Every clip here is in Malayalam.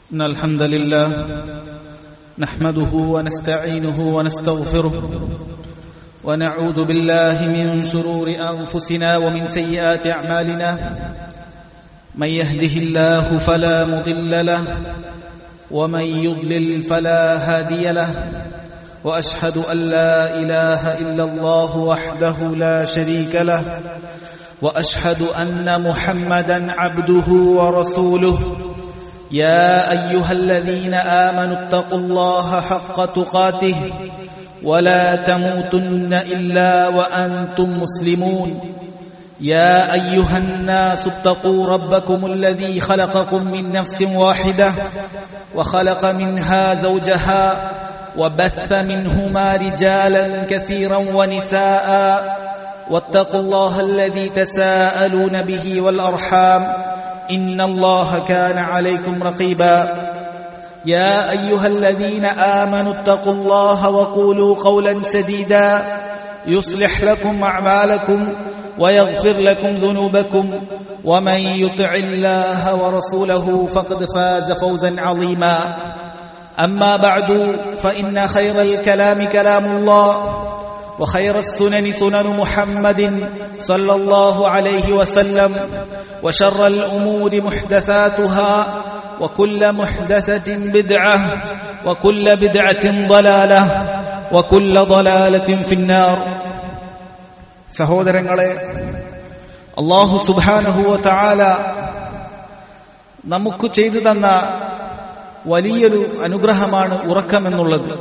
إن الحمد لله نحمده ونستعينه ونستغفره ونعوذ بالله من شرور أنفسنا ومن سيئات أعمالنا من يهده الله فلا مضل له ومن يضلل فلا هادي له وأشهد أن لا إله إلا الله وحده لا شريك له واشهد ان محمدا عبده ورسوله يا ايها الذين امنوا اتقوا الله حق تقاته ولا تموتن الا وانتم مسلمون يا ايها الناس اتقوا ربكم الذي خلقكم من نفس واحده وخلق منها زوجها وبث منهما رجالا كثيرا ونساء واتقوا الله الذي تساءلون به والارحام ان الله كان عليكم رقيبا يا ايها الذين امنوا اتقوا الله وقولوا قولا سديدا يصلح لكم اعمالكم ويغفر لكم ذنوبكم ومن يطع الله ورسوله فقد فاز فوزا عظيما اما بعد فان خير الكلام كلام الله وخير السنن سنن محمد صلى الله عليه وسلم وشر الامور محدثاتها وكل محدثه بدعه وكل بدعه ضلاله وكل ضلاله في النار സഹോദരങ്ങളെ അള്ളാഹു സുബാനഹുവ താല നമുക്ക് ചെയ്തു തന്ന വലിയൊരു അനുഗ്രഹമാണ് ഉറക്കമെന്നുള്ളത്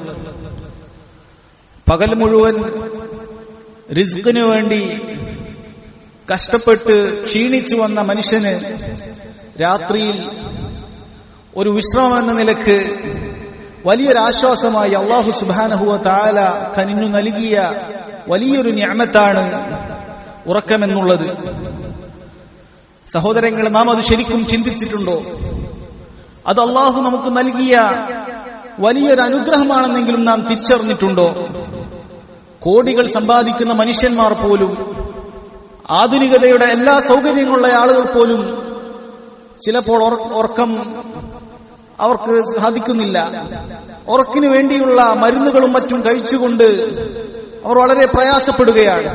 പകൽ മുഴുവൻ റിസ്കിനു വേണ്ടി കഷ്ടപ്പെട്ട് ക്ഷീണിച്ചു വന്ന മനുഷ്യന് രാത്രിയിൽ ഒരു വിശ്രമം എന്ന നിലക്ക് വലിയൊരാശ്വാസമായി അള്ളാഹു സുബാനഹുവ താല കനിഞ്ഞു നൽകിയ വലിയൊരു ഞാമത്താണ് ഉറക്കമെന്നുള്ളത് സഹോദരങ്ങൾ നാം അത് ശരിക്കും ചിന്തിച്ചിട്ടുണ്ടോ അത് അള്ളാഹു നമുക്ക് നൽകിയ വലിയൊരു അനുഗ്രഹമാണെന്നെങ്കിലും നാം തിരിച്ചറിഞ്ഞിട്ടുണ്ടോ കോടികൾ സമ്പാദിക്കുന്ന മനുഷ്യന്മാർ പോലും ആധുനികതയുടെ എല്ലാ സൗകര്യങ്ങളുള്ള ആളുകൾ പോലും ചിലപ്പോൾ ഉറക്കം അവർക്ക് സാധിക്കുന്നില്ല ഉറക്കിന് വേണ്ടിയുള്ള മരുന്നുകളും മറ്റും കഴിച്ചുകൊണ്ട് അവർ വളരെ പ്രയാസപ്പെടുകയാണ്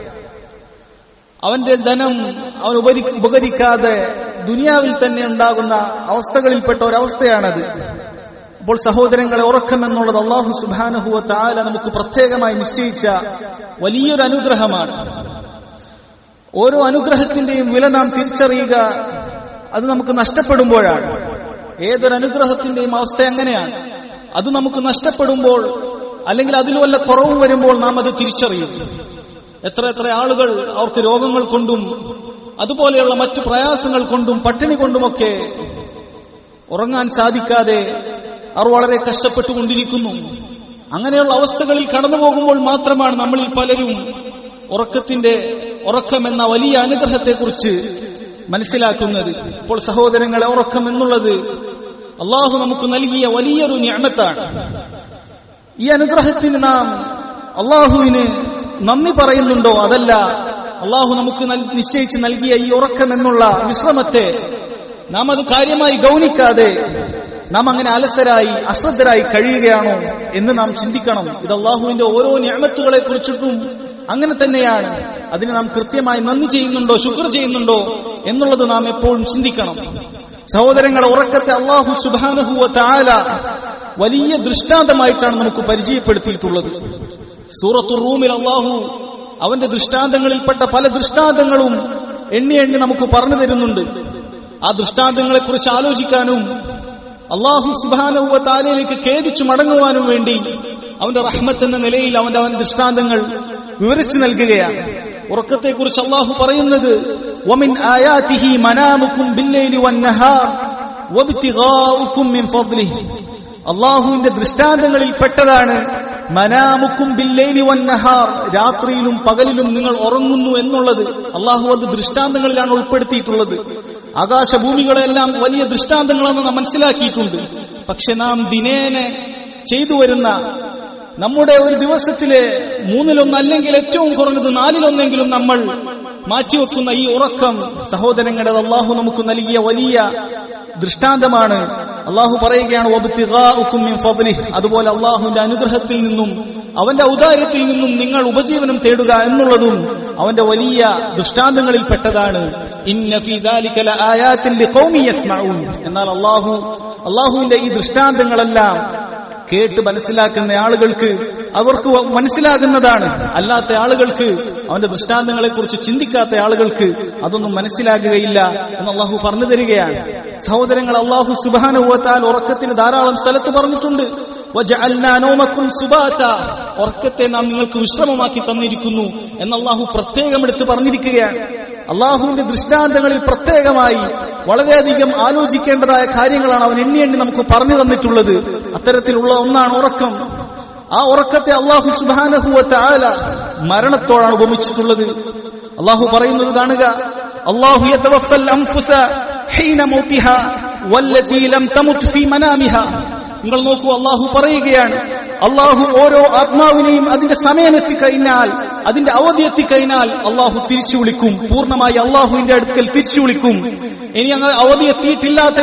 അവന്റെ ധനം അവൻ ഉപരി ഉപകരിക്കാതെ ദുനിയാവിൽ തന്നെ ഉണ്ടാകുന്ന അവസ്ഥകളിൽപ്പെട്ട ഒരവസ്ഥയാണത് അപ്പോൾ സഹോദരങ്ങളെ ഉറക്കം എന്നുള്ളത് അള്ളാഹു സുബാനഹുവ താല നമുക്ക് പ്രത്യേകമായി നിശ്ചയിച്ച വലിയൊരു അനുഗ്രഹമാണ് ഓരോ അനുഗ്രഹത്തിന്റെയും വില നാം തിരിച്ചറിയുക അത് നമുക്ക് നഷ്ടപ്പെടുമ്പോഴാണ് ഏതൊരു അനുഗ്രഹത്തിന്റെയും അവസ്ഥ അങ്ങനെയാണ് അത് നമുക്ക് നഷ്ടപ്പെടുമ്പോൾ അല്ലെങ്കിൽ അതിൽ വല്ല കുറവ് വരുമ്പോൾ നാം അത് തിരിച്ചറിയും എത്ര എത്ര ആളുകൾ അവർക്ക് രോഗങ്ങൾ കൊണ്ടും അതുപോലെയുള്ള മറ്റു പ്രയാസങ്ങൾ കൊണ്ടും പട്ടിണി കൊണ്ടുമൊക്കെ ഉറങ്ങാൻ സാധിക്കാതെ അവർ വളരെ കഷ്ടപ്പെട്ടുകൊണ്ടിരിക്കുന്നു അങ്ങനെയുള്ള അവസ്ഥകളിൽ കടന്നു പോകുമ്പോൾ മാത്രമാണ് നമ്മളിൽ പലരും ഉറക്കത്തിന്റെ ഉറക്കം എന്ന വലിയ അനുഗ്രഹത്തെക്കുറിച്ച് മനസ്സിലാക്കുന്നത് ഇപ്പോൾ സഹോദരങ്ങളെ ഉറക്കം എന്നുള്ളത് അള്ളാഹു നമുക്ക് നൽകിയ വലിയൊരു ഞാമത്താണ് ഈ അനുഗ്രഹത്തിന് നാം അള്ളാഹുവിന് നന്ദി പറയുന്നുണ്ടോ അതല്ല അള്ളാഹു നമുക്ക് നിശ്ചയിച്ച് നൽകിയ ഈ ഉറക്കം എന്നുള്ള വിശ്രമത്തെ നാം അത് കാര്യമായി ഗൗനിക്കാതെ നാം അങ്ങനെ അലസരായി അശ്രദ്ധരായി കഴിയുകയാണോ എന്ന് നാം ചിന്തിക്കണം ഇത് അള്ളാഹുവിന്റെ ഓരോ ഞാമത്തുകളെ കുറിച്ചിട്ടും അങ്ങനെ തന്നെയാണ് അതിന് നാം കൃത്യമായി നന്ദി ചെയ്യുന്നുണ്ടോ ശുക്ർ ചെയ്യുന്നുണ്ടോ എന്നുള്ളത് നാം എപ്പോഴും ചിന്തിക്കണം സഹോദരങ്ങളെ ഉറക്കത്തെ അള്ളാഹു സുബാനഹുവ താല വലിയ ദൃഷ്ടാന്തമായിട്ടാണ് നമുക്ക് പരിചയപ്പെടുത്തിയിട്ടുള്ളത് സൂറത്തു റൂമിൽ അള്ളാഹു അവന്റെ ദൃഷ്ടാന്തങ്ങളിൽപ്പെട്ട പല ദൃഷ്ടാന്തങ്ങളും എണ്ണി എണ്ണി നമുക്ക് പറഞ്ഞു തരുന്നുണ്ട് ആ ദൃഷ്ടാന്തങ്ങളെ കുറിച്ച് ആലോചിക്കാനും അള്ളാഹു സുബാനവുവ താലയിലേക്ക് ഖേദിച്ചു മടങ്ങുവാനും വേണ്ടി അവന്റെ റഹ്മത്ത് എന്ന നിലയിൽ അവന്റെ അവന്റെ ദൃഷ്ടാന്തങ്ങൾ വിവരിച്ചു നൽകുകയാണ് ഉറക്കത്തെക്കുറിച്ച് അള്ളാഹു പറയുന്നത് ومن آياته منامكم بالليل والنهار وابتغاؤكم من فضله അള്ളാഹുവിന്റെ ദൃഷ്ടാന്തങ്ങളിൽ പെട്ടതാണ് മനാമുക്കും ബില്ലൈലി വന്നഹാർ രാത്രിയിലും പകലിലും നിങ്ങൾ ഉറങ്ങുന്നു എന്നുള്ളത് അള്ളാഹു അത് ദൃഷ്ടാന്തങ്ങളിലാണ് ഉൾപ്പെടുത്തിയിട്ടുള്ളത് ആകാശഭൂമികളെല്ലാം വലിയ ദൃഷ്ടാന്തങ്ങളെന്ന് നാം മനസ്സിലാക്കിയിട്ടുണ്ട് പക്ഷെ നാം ദിനേനെ ചെയ്തു വരുന്ന നമ്മുടെ ഒരു ദിവസത്തിലെ മൂന്നിലൊന്നല്ലെങ്കിൽ ഏറ്റവും കുറഞ്ഞത് നാലിലൊന്നെങ്കിലും നമ്മൾ മാറ്റിവെക്കുന്ന ഈ ഉറക്കം സഹോദരങ്ങളുടെ അള്ളാഹു നമുക്ക് നൽകിയ വലിയ ദൃഷ്ടാന്തമാണ് അള്ളാഹു പറയുകയാണ് "വബ്തിഗാഉക്കും മിൻ ഫദ്ലിഹ്." അതുപോലെ അള്ളാഹുവിന്റെ അനുഗ്രഹത്തിൽ നിന്നും അവന്റെ ഔദാര്യത്തിൽ നിന്നും നിങ്ങൾ ഉപജീവനം തേടുക എന്നുള്ളതും അവന്റെ വലിയ ദൃഷ്ടാന്തങ്ങളിൽ പെട്ടതാണ് ഇന്ന ഫീ ദാലിക ലആയാത്തിൻ ലിഖൗമി യസ്മഊൻ എന്നാൽ അള്ളാഹു അള്ളാഹുവിന്റെ ഈ ദൃഷ്ടാന്തങ്ങളെല്ലാം കേട്ട് മനസ്സിലാക്കുന്ന ആളുകൾക്ക് അവർക്ക് വ- മനസ്സിലാകുന്നതാണ് അല്ലാത്ത ആളുകൾക്ക് അവന്റെ ദൃഷ്ടാന്തങ്ങളെ കുറിച്ച് ചിന്തിക്കാത്ത ആളുകൾക്ക് അതൊന്നും മനസ്സിലാകുകയില്ല എന്ന് അള്ളാഹു പറഞ്ഞു തരികയാണ് സഹോദരങ്ങൾ അള്ളാഹു സുബാനുഭവത്താൽ ഉറക്കത്തിന് ധാരാളം സ്ഥലത്ത് പറഞ്ഞിട്ടുണ്ട് വജഅൽനാ നൗമക്കും സുബാത ഉറക്കത്തെ നാം നിങ്ങൾക്ക് വിശ്രമമാക്കി തന്നിരിക്കുന്നു എന്ന് അള്ളാഹു പ്രത്യേകം എടുത്ത് പറഞ്ഞിരിക്കുകയാണ് അള്ളാഹുവിന്റെ ദൃഷ്ടാന്തങ്ങളിൽ പ്രത്യേകമായി വളരെയധികം ആലോചിക്കേണ്ടതായ കാര്യങ്ങളാണ് അവൻ എണ്ണി എണ്ണി നമുക്ക് പറഞ്ഞു തന്നിട്ടുള്ളത് അത്തരത്തിലുള്ള ഒന്നാണ് ഉറക്കം ആ ഉറക്കത്തെ അള്ളാഹു സുബാനഹുവത്ത ആല മരണത്തോടാണ് ഉപമിച്ചിട്ടുള്ളത് അള്ളാഹു പറയുന്നത് കാണുക അള്ളാഹു യതവഫൽ അൻഫുസ ഹീന മൗതിഹ വല്ലതി ലം തമുത് ഫീ മനാമിഹ നിങ്ങൾ നോക്കൂ അള്ളാഹു പറയുകയാണ് അള്ളാഹു ഓരോ ആത്മാവിനെയും അതിന്റെ സമയം എത്തിക്കഴിഞ്ഞാൽ അതിന്റെ അവധി എത്തിക്കഴിഞ്ഞാൽ അള്ളാഹു തിരിച്ചു വിളിക്കും പൂർണ്ണമായി അള്ളാഹുവിന്റെ അടുക്കൽ തിരിച്ചു വിളിക്കും ഇനി അങ്ങനെ അവധി എത്തിയിട്ടില്ലാത്ത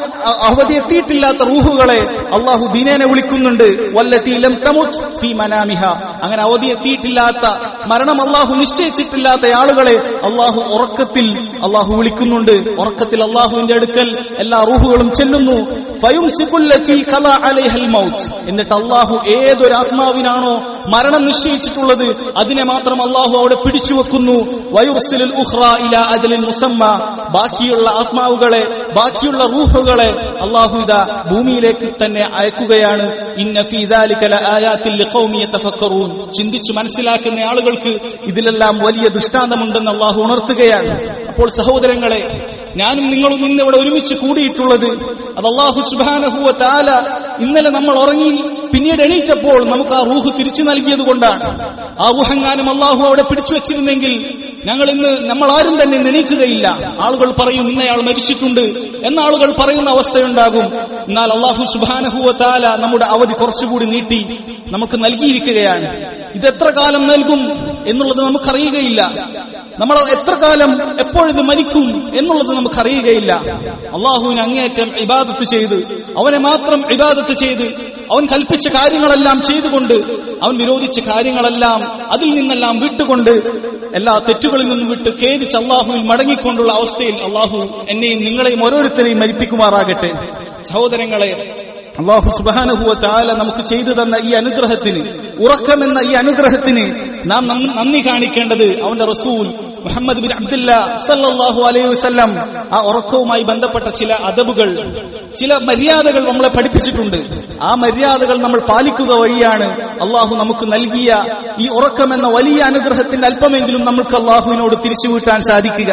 അവധി എത്തിയിട്ടില്ലാത്ത റൂഹുകളെ അള്ളാഹു ദിനേനെ വിളിക്കുന്നുണ്ട് വല്ലത്തീലം തമുത് ഫീ മനാമിഹ അങ്ങനെ അവധി എത്തിയിട്ടില്ലാത്ത മരണം അള്ളാഹു നിശ്ചയിച്ചിട്ടില്ലാത്ത ആളുകളെ അള്ളാഹു ഉറക്കത്തിൽ അള്ളാഹു വിളിക്കുന്നുണ്ട് ഉറക്കത്തിൽ അള്ളാഹുവിന്റെ അടുക്കൽ എല്ലാ റൂഹുകളും ചെല്ലുന്നു ഫയുംസിക്കുല്ലത്തി ഖള അലൈഹൽ മൗത്ത് എന്നിട്ട് അള്ളാഹു ഏതൊരു ആത്മാവിനാണോ മരണം നിശ്ചയിച്ചിട്ടുള്ളത് അതിനെ മാത്രം അള്ളാഹു അവിടെ പിടിച്ചു വെക്കുന്നു വയുർസിലുൽ ഉഖ്റ ഇലാ അജലിൻ മുസമ്മ ബാക്കിയുള്ള ആത്മാവുകളെ ബാക്കിയുള്ള റൂഹുകളെ അള്ളാഹു ഇതാ ഭൂമിയിലേക്ക് തന്നെ അയക്കുകയാണ് ഇന്ന ഫീ ദാലിക ലആയാത്തിൽ ലിഖൗമി യതഫക്കറൂൻ ചിന്തിച്ചു മനസ്സിലാക്കുന്ന ആളുകൾക്ക് ഇതിലെല്ലാം വലിയ ദൃഷ്ടാന്തമുണ്ടെന്ന് അള്ളാഹു ഉണർത്തുകയാണ് അപ്പോൾ സഹോദരങ്ങളെ ഞാനും നിങ്ങളും ഇന്ന് ഇവിടെ ഒരുമിച്ച് കൂടിയിട്ടുള്ളത് അത് അള്ളാഹു സുബാനഹുവ താല ഇന്നലെ നമ്മൾ ഉറങ്ങി പിന്നീട് എണീറ്റപ്പോൾ നമുക്ക് ആ റൂഹ് തിരിച്ചു നൽകിയത് കൊണ്ടാണ് ആ ഊഹങ്ങാനും അള്ളാഹു അവിടെ പിടിച്ചു വെച്ചിരുന്നെങ്കിൽ ഞങ്ങൾ ഇന്ന് നമ്മൾ ആരും തന്നെ ഇന്ന് എണീക്കുകയില്ല ആളുകൾ പറയും ഇന്നയാൾ മരിച്ചിട്ടുണ്ട് എന്ന ആളുകൾ പറയുന്ന അവസ്ഥയുണ്ടാകും എന്നാൽ അള്ളാഹു സുബാനഹുവ താല നമ്മുടെ അവധി കുറച്ചുകൂടി നീട്ടി നമുക്ക് നൽകിയിരിക്കുകയാണ് ഇത് എത്ര കാലം നൽകും എന്നുള്ളത് നമുക്കറിയുകയില്ല നമ്മൾ എത്ര കാലം എപ്പോഴിത് മരിക്കും എന്നുള്ളത് നമുക്കറിയുകയില്ല അള്ളാഹുവിന് അങ്ങേയറ്റം ഇബാദത്ത് ചെയ്ത് അവനെ മാത്രം ഇബാദത്ത് ചെയ്ത് അവൻ കൽപ്പിച്ച കാര്യങ്ങളെല്ലാം ചെയ്തുകൊണ്ട് അവൻ വിരോധിച്ച കാര്യങ്ങളെല്ലാം അതിൽ നിന്നെല്ലാം വിട്ടുകൊണ്ട് എല്ലാ തെറ്റുകളിൽ നിന്നും വിട്ട് ഖേദിച്ച് അള്ളാഹുവിൽ മടങ്ങിക്കൊണ്ടുള്ള അവസ്ഥയിൽ അള്ളാഹു എന്നെയും നിങ്ങളെയും ഓരോരുത്തരെയും മരിപ്പിക്കുമാറാകട്ടെ സഹോദരങ്ങളെ അള്ളാഹു സുബാനഹുവ താല നമുക്ക് ചെയ്തു തന്ന ഈ അനുഗ്രഹത്തിന് ഉറക്കമെന്ന ഈ അനുഗ്രഹത്തിന് നാം നന്ദി നന്ദി കാണിക്കേണ്ടത് അവന്റെ റസൂൽ മുഹമ്മദ് ബിൻ അബ്ദുല്ല സല്ലല്ലാഹു അലൈഹി വസല്ലം ആ ഉറക്കവുമായി ബന്ധപ്പെട്ട ചില അദബുകൾ ചില മര്യാദകൾ നമ്മളെ പഠിപ്പിച്ചിട്ടുണ്ട് ആ മര്യാദകൾ നമ്മൾ പാലിക്കുക വഴിയാണ് അള്ളാഹു നമുക്ക് നൽകിയ ഈ ഉറക്കമെന്ന വലിയ അനുഗ്രഹത്തിന്റെ അല്പമെങ്കിലും നമുക്ക് അള്ളാഹുവിനോട് തിരിച്ചു വീട്ടാൻ സാധിക്കുക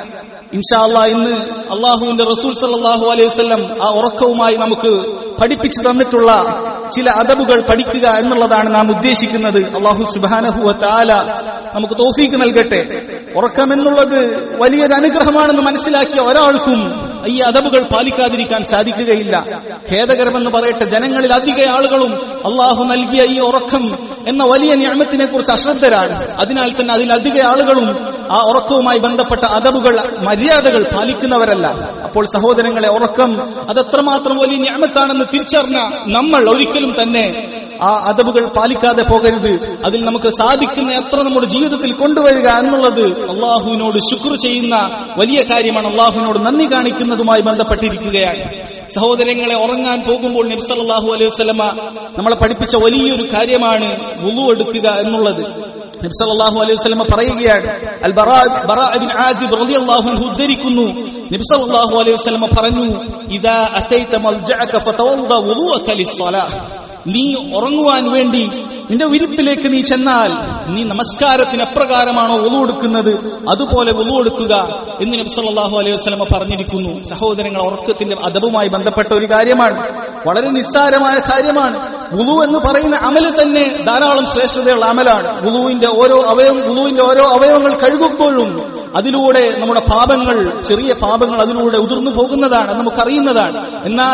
ഇൻഷാല്ല ഇന്ന് അള്ളാഹുവിന്റെ റസൂൽ സല്ലാഹു അലൈഹി വസല്ലം ആ ഉറക്കവുമായി നമുക്ക് പഠിപ്പിച്ചു തന്നിട്ടുള്ള ചില അദബുകൾ പഠിക്കുക എന്നുള്ളതാണ് നാം ഉദ്ദേശിക്കുന്നത് അള്ളാഹു സുബാനഹുവ താല നമുക്ക് തോഫീക്ക് നൽകട്ടെ ഉറക്കമെന്നുള്ളത് വലിയൊരു അനുഗ്രഹമാണെന്ന് മനസ്സിലാക്കിയ ഒരാൾക്കും ഈ അദബുകൾ പാലിക്കാതിരിക്കാൻ സാധിക്കുകയില്ല ഖേദകരമെന്ന് പറയട്ടെ ജനങ്ങളിൽ അധിക ആളുകളും അള്ളാഹു നൽകിയ ഈ ഉറക്കം എന്ന വലിയ നിയമത്തിനെ കുറിച്ച് അശ്രദ്ധരാണ് അതിനാൽ തന്നെ അതിലധിക ആളുകളും ആ ഉറക്കവുമായി ബന്ധപ്പെട്ട അദബുകൾ മര്യാദകൾ പാലിക്കുന്നവരല്ല അപ്പോൾ സഹോദരങ്ങളെ ഉറക്കം അതെത്രമാത്രം വലിയ നിയമത്താണെന്ന് തിരിച്ചറിഞ്ഞ നമ്മൾ ഒരിക്കലും തന്നെ ആ അദബുകൾ പാലിക്കാതെ പോകരുത് അതിൽ നമുക്ക് സാധിക്കുന്ന എത്ര നമ്മുടെ ജീവിതത്തിൽ കൊണ്ടുവരിക എന്നുള്ളത് അള്ളാഹുവിനോട് ശുക്ർ ചെയ്യുന്ന വലിയ കാര്യമാണ് അള്ളാഹുവിനോട് നന്ദി കാണിക്കുന്നതുമായി ബന്ധപ്പെട്ടിരിക്കുകയാണ് സഹോദരങ്ങളെ ഉറങ്ങാൻ പോകുമ്പോൾ നബ്സല്ലാഹു അലൈഹി വസ്ലമ നമ്മളെ പഠിപ്പിച്ച വലിയൊരു കാര്യമാണ് വുളു എടുക്കുക എന്നുള്ളത് നബ്സല്ലാഹു അലൈഹി വസ്ലമ പറയുകയാണ് അൽ ബിൻ ആസിബ് റളിയല്ലാഹു അൻഹു ഉദ്ധരിക്കുന്നു നബ്സല്ലാഹു അലൈഹി വസ്ലമ പറഞ്ഞു ഇദാ അതൈത മൽജഅക ഫതവദ്ദ വുളുഅക ലിസ്സലാഹ് നീ ഉറങ്ങുവാൻ വേണ്ടി നിന്റെ വിരിപ്പിലേക്ക് നീ ചെന്നാൽ നീ നമസ്കാരത്തിന് എപ്രകാരമാണോ ഒളു കൊടുക്കുന്നത് അതുപോലെ ഒളു കൊടുക്കുക എന്ന് നബി സല്ലല്ലാഹു അലൈഹി വസല്ലമ പറഞ്ഞിരിക്കുന്നു സഹോദരങ്ങൾ ഉറക്കത്തിന്റെ അദബുമായി ബന്ധപ്പെട്ട ഒരു കാര്യമാണ് വളരെ നിസ്സാരമായ കാര്യമാണ് വുളു എന്ന് പറയുന്ന അമല് തന്നെ ധാരാളം ശ്രേഷ്ഠതയുള്ള അമലാണ് വുളുവിന്റെ ഓരോ അവയവം വുളുവിന്റെ ഓരോ അവയവങ്ങൾ കഴുകുമ്പോഴും അതിലൂടെ നമ്മുടെ പാപങ്ങൾ ചെറിയ പാപങ്ങൾ അതിലൂടെ ഉതിർന്നു പോകുന്നതാണ് നമുക്കറിയുന്നതാണ് എന്നാൽ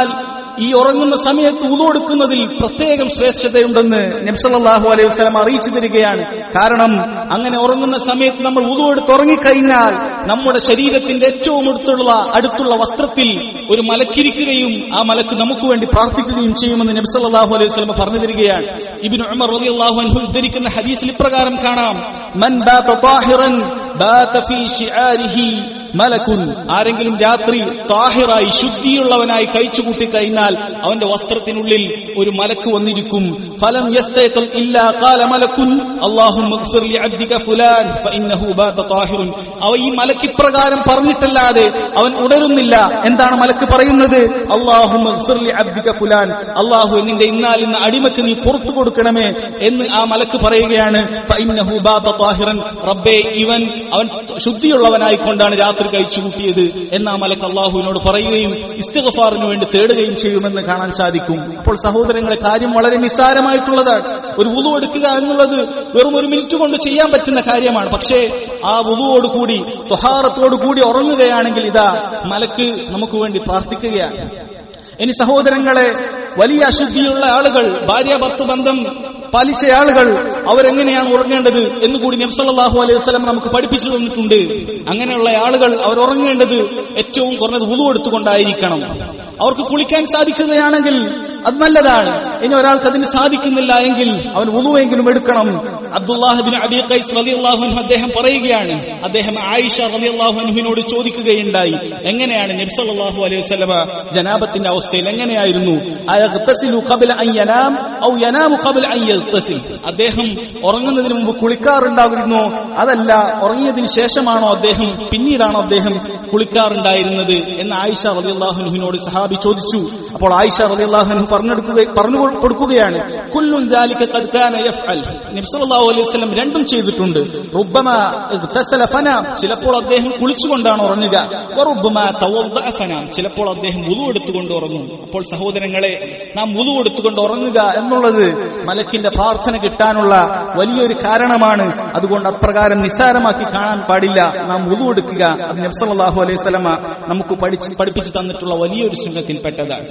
ഈ ഉറങ്ങുന്ന സമയത്ത് ഉതു കൊടുക്കുന്നതിൽ പ്രത്യേകം ശ്രേഷ്ഠതയുണ്ടെന്ന് നബ്സല്ലാഹു അലൈഹി വസ്ലം അറിയിച്ചു തരികയാണ് കാരണം അങ്ങനെ ഉറങ്ങുന്ന സമയത്ത് നമ്മൾ ഉതു എടുത്ത് ഉറങ്ങിക്കഴിഞ്ഞാൽ നമ്മുടെ ശരീരത്തിന്റെ ഏറ്റവും അടുത്തുള്ള അടുത്തുള്ള വസ്ത്രത്തിൽ ഒരു മലക്കിരിക്കുകയും ആ മലക്ക് നമുക്ക് വേണ്ടി പ്രാർത്ഥിക്കുകയും ചെയ്യുമെന്ന് നബ്സല്ലാഹു അലൈഹി വസ്ലം പറഞ്ഞു തരികയാണ് ഇബിൻ ഉമർ റളിയല്ലാഹു അൻഹു ഉദ്ധരിക്കുന്ന ഹദീസിൽ ഇപ്രകാരം കാണാം മൻ ബാത താഹിറൻ ബാത ഫീ ശിആരിഹി മലക്കുൻ ആരെങ്കിലും രാത്രി താഹിറായി ശുദ്ധിയുള്ളവനായി കഴിച്ചുകൂട്ടി കഴിഞ്ഞാൽ അവന്റെ വസ്ത്രത്തിനുള്ളിൽ ഒരു മലക്ക് വന്നിരിക്കും ഫലം യസ്തയഖൽ ഇല്ലാ ഖാല മലക്കുൻ അല്ലാഹുമ്മ ഇഗ്ഫിർ ലി അബ്ദിക ഫുലാൻ ഫഇന്നഹു ബാത താഹിറുൻ അവ ഈ മലക്ക് ഇപ്രകാരം പറഞ്ഞിട്ടല്ലാതെ അവൻ ഉണരുന്നില്ല എന്താണ് മലക്ക് പറയുന്നത് അല്ലാഹുമ്മ ഇഗ്ഫിർ ലി അബ്ദിക ഫുലാൻ അല്ലാഹു നിന്റെ ഇന്നാൽ ഇന്ന് അടിമക്ക് നീ പുറത്തു കൊടുക്കണമേ എന്ന് ആ മലക്ക് പറയുകയാണ് ഫഇന്നഹു ബാത താഹിറൻ റബ്ബേ ഇവൻ അവൻ ശുദ്ധിയുള്ളവനായി കൊണ്ടാണ് രാത്രി കഴിച്ചു കൂട്ടിയത് എന്ന് ആ മലക്ക് അള്ളാഹുവിനോട് പറയുകയും ഇസ്തിഗഫാറിന് വേണ്ടി തേടുകയും ചെയ്യുമെന്ന് കാണാൻ സാധിക്കും അപ്പോൾ സഹോദരങ്ങളെ കാര്യം വളരെ നിസ്സാരമായിട്ടുള്ളതാണ് ഒരു വുളു എടുക്കുക എന്നുള്ളത് വെറും ഒരു മിനിറ്റ് കൊണ്ട് ചെയ്യാൻ പറ്റുന്ന കാര്യമാണ് പക്ഷേ ആ വുളുവോട് കൂടി തൊഹാറത്തോടു കൂടി ഉറങ്ങുകയാണെങ്കിൽ ഇതാ മലക്ക് നമുക്ക് വേണ്ടി പ്രാർത്ഥിക്കുകയാണ് ഇനി സഹോദരങ്ങളെ വലിയ അശുദ്ധിയുള്ള ആളുകൾ ഭാര്യ ഭർത്ത ബന്ധം പാലിച്ച ആളുകൾ അവരെങ്ങനെയാണ് ഉറങ്ങേണ്ടത് എന്ന് കൂടി നബ്സല്ലാഹു അലൈഹി വസ്ലം നമുക്ക് പഠിപ്പിച്ചു തന്നിട്ടുണ്ട് അങ്ങനെയുള്ള ആളുകൾ അവർ ഉറങ്ങേണ്ടത് ഏറ്റവും കുറഞ്ഞത് ഉളു എടുത്തുകൊണ്ടായിരിക്കണം അവർക്ക് കുളിക്കാൻ സാധിക്കുകയാണെങ്കിൽ അത് നല്ലതാണ് ഇനി ഒരാൾക്ക് അതിന് സാധിക്കുന്നില്ല എങ്കിൽ അവൻ ഉളുവെങ്കിലും എടുക്കണം അബ്ദുല്ലാഹിബിൻ അബി ഖൈസ് റളിയല്ലാഹു അൻഹു അദ്ദേഹം പറയുകയാണ് അദ്ദേഹം ആയിഷ റളിയല്ലാഹു അൻഹുവിനോട് ചോദിക്കുകയുണ്ടായി എങ്ങനെയാണ് നബി സല്ലല്ലാഹു അലൈഹി വസല്ലമ ജനാബത്തിന്റെ അവസ്ഥയിൽ എങ്ങനെയായിരുന്നു അയഗ്തസിലു ഖബല അൻ യനാം ഔ യനാമു ഖബല അൻ യഗ്തസിൽ അദ്ദേഹം ഉറങ്ങുന്നതിന് മുമ്പ് കുളിക്കാറുണ്ടായിരുന്നോ അതല്ല ഉറങ്ങിയതിന് ശേഷമാണോ അദ്ദേഹം പിന്നീടാണോ അദ്ദേഹം കുളിക്കാറുണ്ടായിരുന്നത് എന്ന് ആയിഷ റളിയല്ലാഹു അൻഹുവിനോട് സഹാബി ചോദിച്ചു അപ്പോൾ ആയിഷ റളിയല്ലാഹു അൻഹു പറഞ്ഞെടുക്കുക പറഞ്ഞു കൊടുക്കുകയാണ് കുല്ലുൻ ദാലിക ഖദ് കാന യഫ്അൽ നബി സല്ലല്ലാഹു അലൈഹി വസല്ലം രണ്ടും ചെയ്തിട്ടുണ്ട് റുബ്ബമ ഇഗ്തസല ഫനാം ചിലപ്പോൾ അദ്ദേഹം കുളിച്ചുകൊണ്ടാണ് ഉറങ്ങുക വറുബ്ബമ തവദ്ദഅ ഫനാം ചിലപ്പോൾ അദ്ദേഹം വുളു എടുത്തുകൊണ്ട് ഉറങ്ങും അപ്പോൾ സഹോദരങ്ങളെ നാം വുളു എടുത്തുകൊണ്ട് ഉറങ്ങുക എന്നുള്ളത് മലക്കിന്റെ പ്രാർത്ഥന കിട്ടാനുള്ള വലിയൊരു കാരണമാണ് അതുകൊണ്ട് അപ്രകാരം നിസ്സാരമാക്കി കാണാൻ പാടില്ല നാം വുളു എടുക്കുക അത് നബി സല്ലല്ലാഹു അലൈഹി വസല്ലമ നമുക്ക് പഠിച്ച് പഠിപ്പിച്ചു തന്നിട്ടുള്ള വലിയൊരു സുന്നത്തിൽപ്പെട്ടതാണ്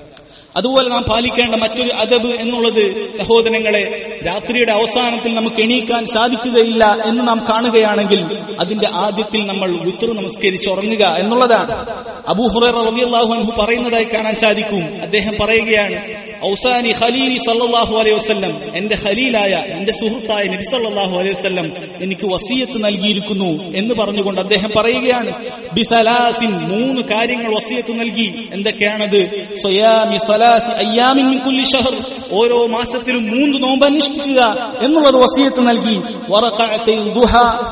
അതുപോലെ നാം പാലിക്കേണ്ട മറ്റൊരു അദബ് എന്നുള്ളത് സഹോദരങ്ങളെ രാത്രിയുടെ അവസാനത്തിൽ നമുക്ക് എണീക്കാൻ സാധിക്കുകയില്ല എന്ന് നാം കാണുകയാണെങ്കിൽ അതിന്റെ ആദ്യത്തിൽ നമ്മൾ വിത്തർ നമസ്കരിച്ച് ഉറങ്ങുക എന്നുള്ളതാണ് അബൂഹുറ റളിയല്ലാഹു അൻഹു പറയുന്നതായി കാണാൻ സാധിക്കും അദ്ദേഹം പറയുകയാണ് ഔസാനി ഖലീലി സല്ലല്ലാഹു അലൈഹി വസല്ലം എന്റെ ഖലീലായ എന്റെ സുഹൃത്തായ നബി സല്ലല്ലാഹു അലൈഹി വസല്ലം എനിക്ക് വസിയത്ത് നൽകിയിരിക്കുന്നു എന്ന് പറഞ്ഞുകൊണ്ട് അദ്ദേഹം പറയുകയാണ് ബിസലാസിൻ മൂന്ന് കാര്യങ്ങൾ വസിയത്ത് നൽകി എന്തൊക്കെയാണത് സ്വയാമി സലാത്തി അയ്യാമിൻ മിൻ കുല്ലി ഷഹർ ഓരോ മാസത്തിലും മൂന്ന് നോമ്പ് അനുഷ്ഠിക്കുക എന്നുള്ളത് വസിയത്ത് നൽകി വറഖഅത്തൈ ദുഹ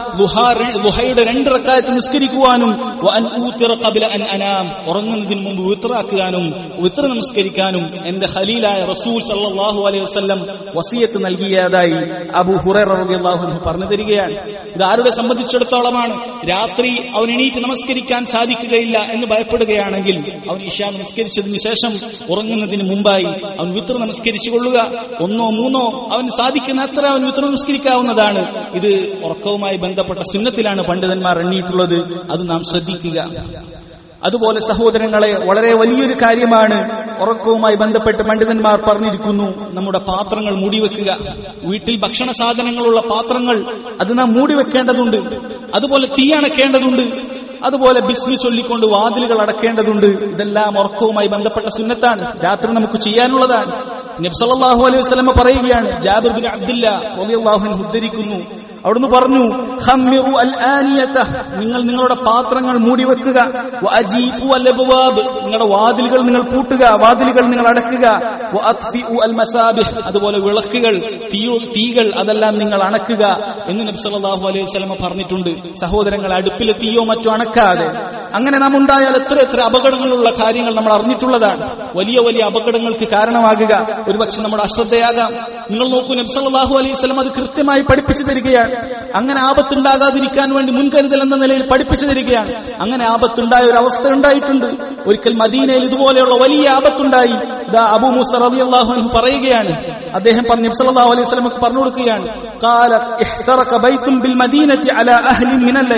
ദുഹയുടെ രണ്ട് റക്കായത്ത് നിസ്കരിക്കുവാനും വഅൻ ഊത്തിറ ഖബല അൻ അനാം ഉറങ്ങുന്നതിന് മുമ്പ് വിത്റാക്കുവാനും വിത്ര നമസ്കരിക്കാനും എന്റെ ഖലീലായ റസൂൽ സല്ലല്ലാഹു അലൈഹി വസല്ലം വസിയത്ത് നൽകിയതായി അബൂ ഹുറൈറ റളിയല്ലാഹു അൻഹു പറഞ്ഞു തരികയാണ് ഇത് ആരുടെ സംബന്ധിച്ചിടത്തോളമാണ് രാത്രി അവൻ എണീറ്റ് നമസ്കരിക്കാൻ സാധിക്കുകയില്ല എന്ന് ഭയപ്പെടുകയാണെങ്കിൽ അവൻ ഇഷ നമസ്കരിച്ചതിന് ശേഷം ഉറങ്ങുന്നതിന് മുമ്പായി അവൻ വിത്ര നമസ്കരിച്ചു കൊള്ളുക ഒന്നോ മൂന്നോ അവൻ സാധിക്കുന്ന അത്ര അവൻ വിത്ര നമസ്കരിക്കാവുന്നതാണ് ഇത് ഉറക്കവുമായി ബന്ധപ്പെട്ട സുന്നത്തിലാണ് പണ്ഡിതന്മാർ എണ്ണിയിട്ടുള്ളത് അത് നാം ശ്രദ്ധിക്കുക അതുപോലെ സഹോദരങ്ങളെ വളരെ വലിയൊരു കാര്യമാണ് ഉറക്കവുമായി ബന്ധപ്പെട്ട് പണ്ഡിതന്മാർ പറഞ്ഞിരിക്കുന്നു നമ്മുടെ പാത്രങ്ങൾ മൂടിവെക്കുക വീട്ടിൽ ഭക്ഷണ സാധനങ്ങളുള്ള പാത്രങ്ങൾ അത് നാം മൂടിവെക്കേണ്ടതുണ്ട് അതുപോലെ തീ അണക്കേണ്ടതുണ്ട് അതുപോലെ ബിസ്മി ചൊല്ലിക്കൊണ്ട് വാതിലുകൾ അടക്കേണ്ടതുണ്ട് ഇതെല്ലാം ഉറക്കവുമായി ബന്ധപ്പെട്ട സുന്നത്താണ് രാത്രി നമുക്ക് ചെയ്യാനുള്ളതാണ് നബ്സല്ലാഹു അലൈഹി വസ്ലമ പറയുകയാണ് ജാബിർ ബിൻ അബ്ദുല്ല റളിയല്ലാഹു അൻഹു ഉദ്ധരിക്കുന്നു അവിടുന്ന് പറഞ്ഞു ഖമ്മിറു അൽ ആനിയത നിങ്ങൾ നിങ്ങളുടെ പാത്രങ്ങൾ മൂടിവെക്കുക വഅജീഫു അൽ അബ്വാബ് നിങ്ങളുടെ വാതിലുകൾ നിങ്ങൾ പൂട്ടുക വാതിലുകൾ നിങ്ങൾ അടക്കുക വഅത്ഫിഉ അൽ മസാബിഹ് അതുപോലെ വിളക്കുകൾ തീ തീകൾ അതെല്ലാം നിങ്ങൾ അണക്കുക എന്ന് നബി സല്ലല്ലാഹു അലൈഹി വസല്ലമ പറഞ്ഞിട്ടുണ്ട് സഹോദരങ്ങൾ അടുപ്പിലെ തീയോ മറ്റോ അണക്കാതെ അങ്ങനെ നാം ഉണ്ടായാൽ എത്ര എത്ര അപകടങ്ങളുള്ള കാര്യങ്ങൾ നമ്മൾ അറിഞ്ഞിട്ടുള്ളതാണ് വലിയ വലിയ അപകടങ്ങൾക്ക് കാരണമാകുക ഒരുപക്ഷെ നമ്മുടെ അശ്രദ്ധയാകാം നിങ്ങൾ നോക്കൂ നബി സല്ലല്ലാഹു അലൈഹി വസല്ലം അത് കൃത്യമായി പഠിപ്പിച്ചു തരികയാണ് അങ്ങനെ ആപത്തുണ്ടാകാതിരിക്കാൻ വേണ്ടി മുൻകരുതൽ എന്ന നിലയിൽ പഠിപ്പിച്ചു തരികയാണ് അങ്ങനെ ആപത്തുണ്ടായ ഒരു അവസ്ഥ ഉണ്ടായിട്ടുണ്ട് ഒരിക്കൽ മദീനയിൽ ഇതുപോലെയുള്ള വലിയ ആപത്തുണ്ടായി ഇതാ അബു മൂസ റളിയല്ലാഹു അൻഹു പറയുകയാണ് അദ്ദേഹം പറഞ്ഞു നബി സല്ലല്ലാഹു അലൈഹി വസല്ലം പറഞ്ഞു കൊടുക്കുകയാണ് قال احترق بيت بالمدينه على اهل من الليل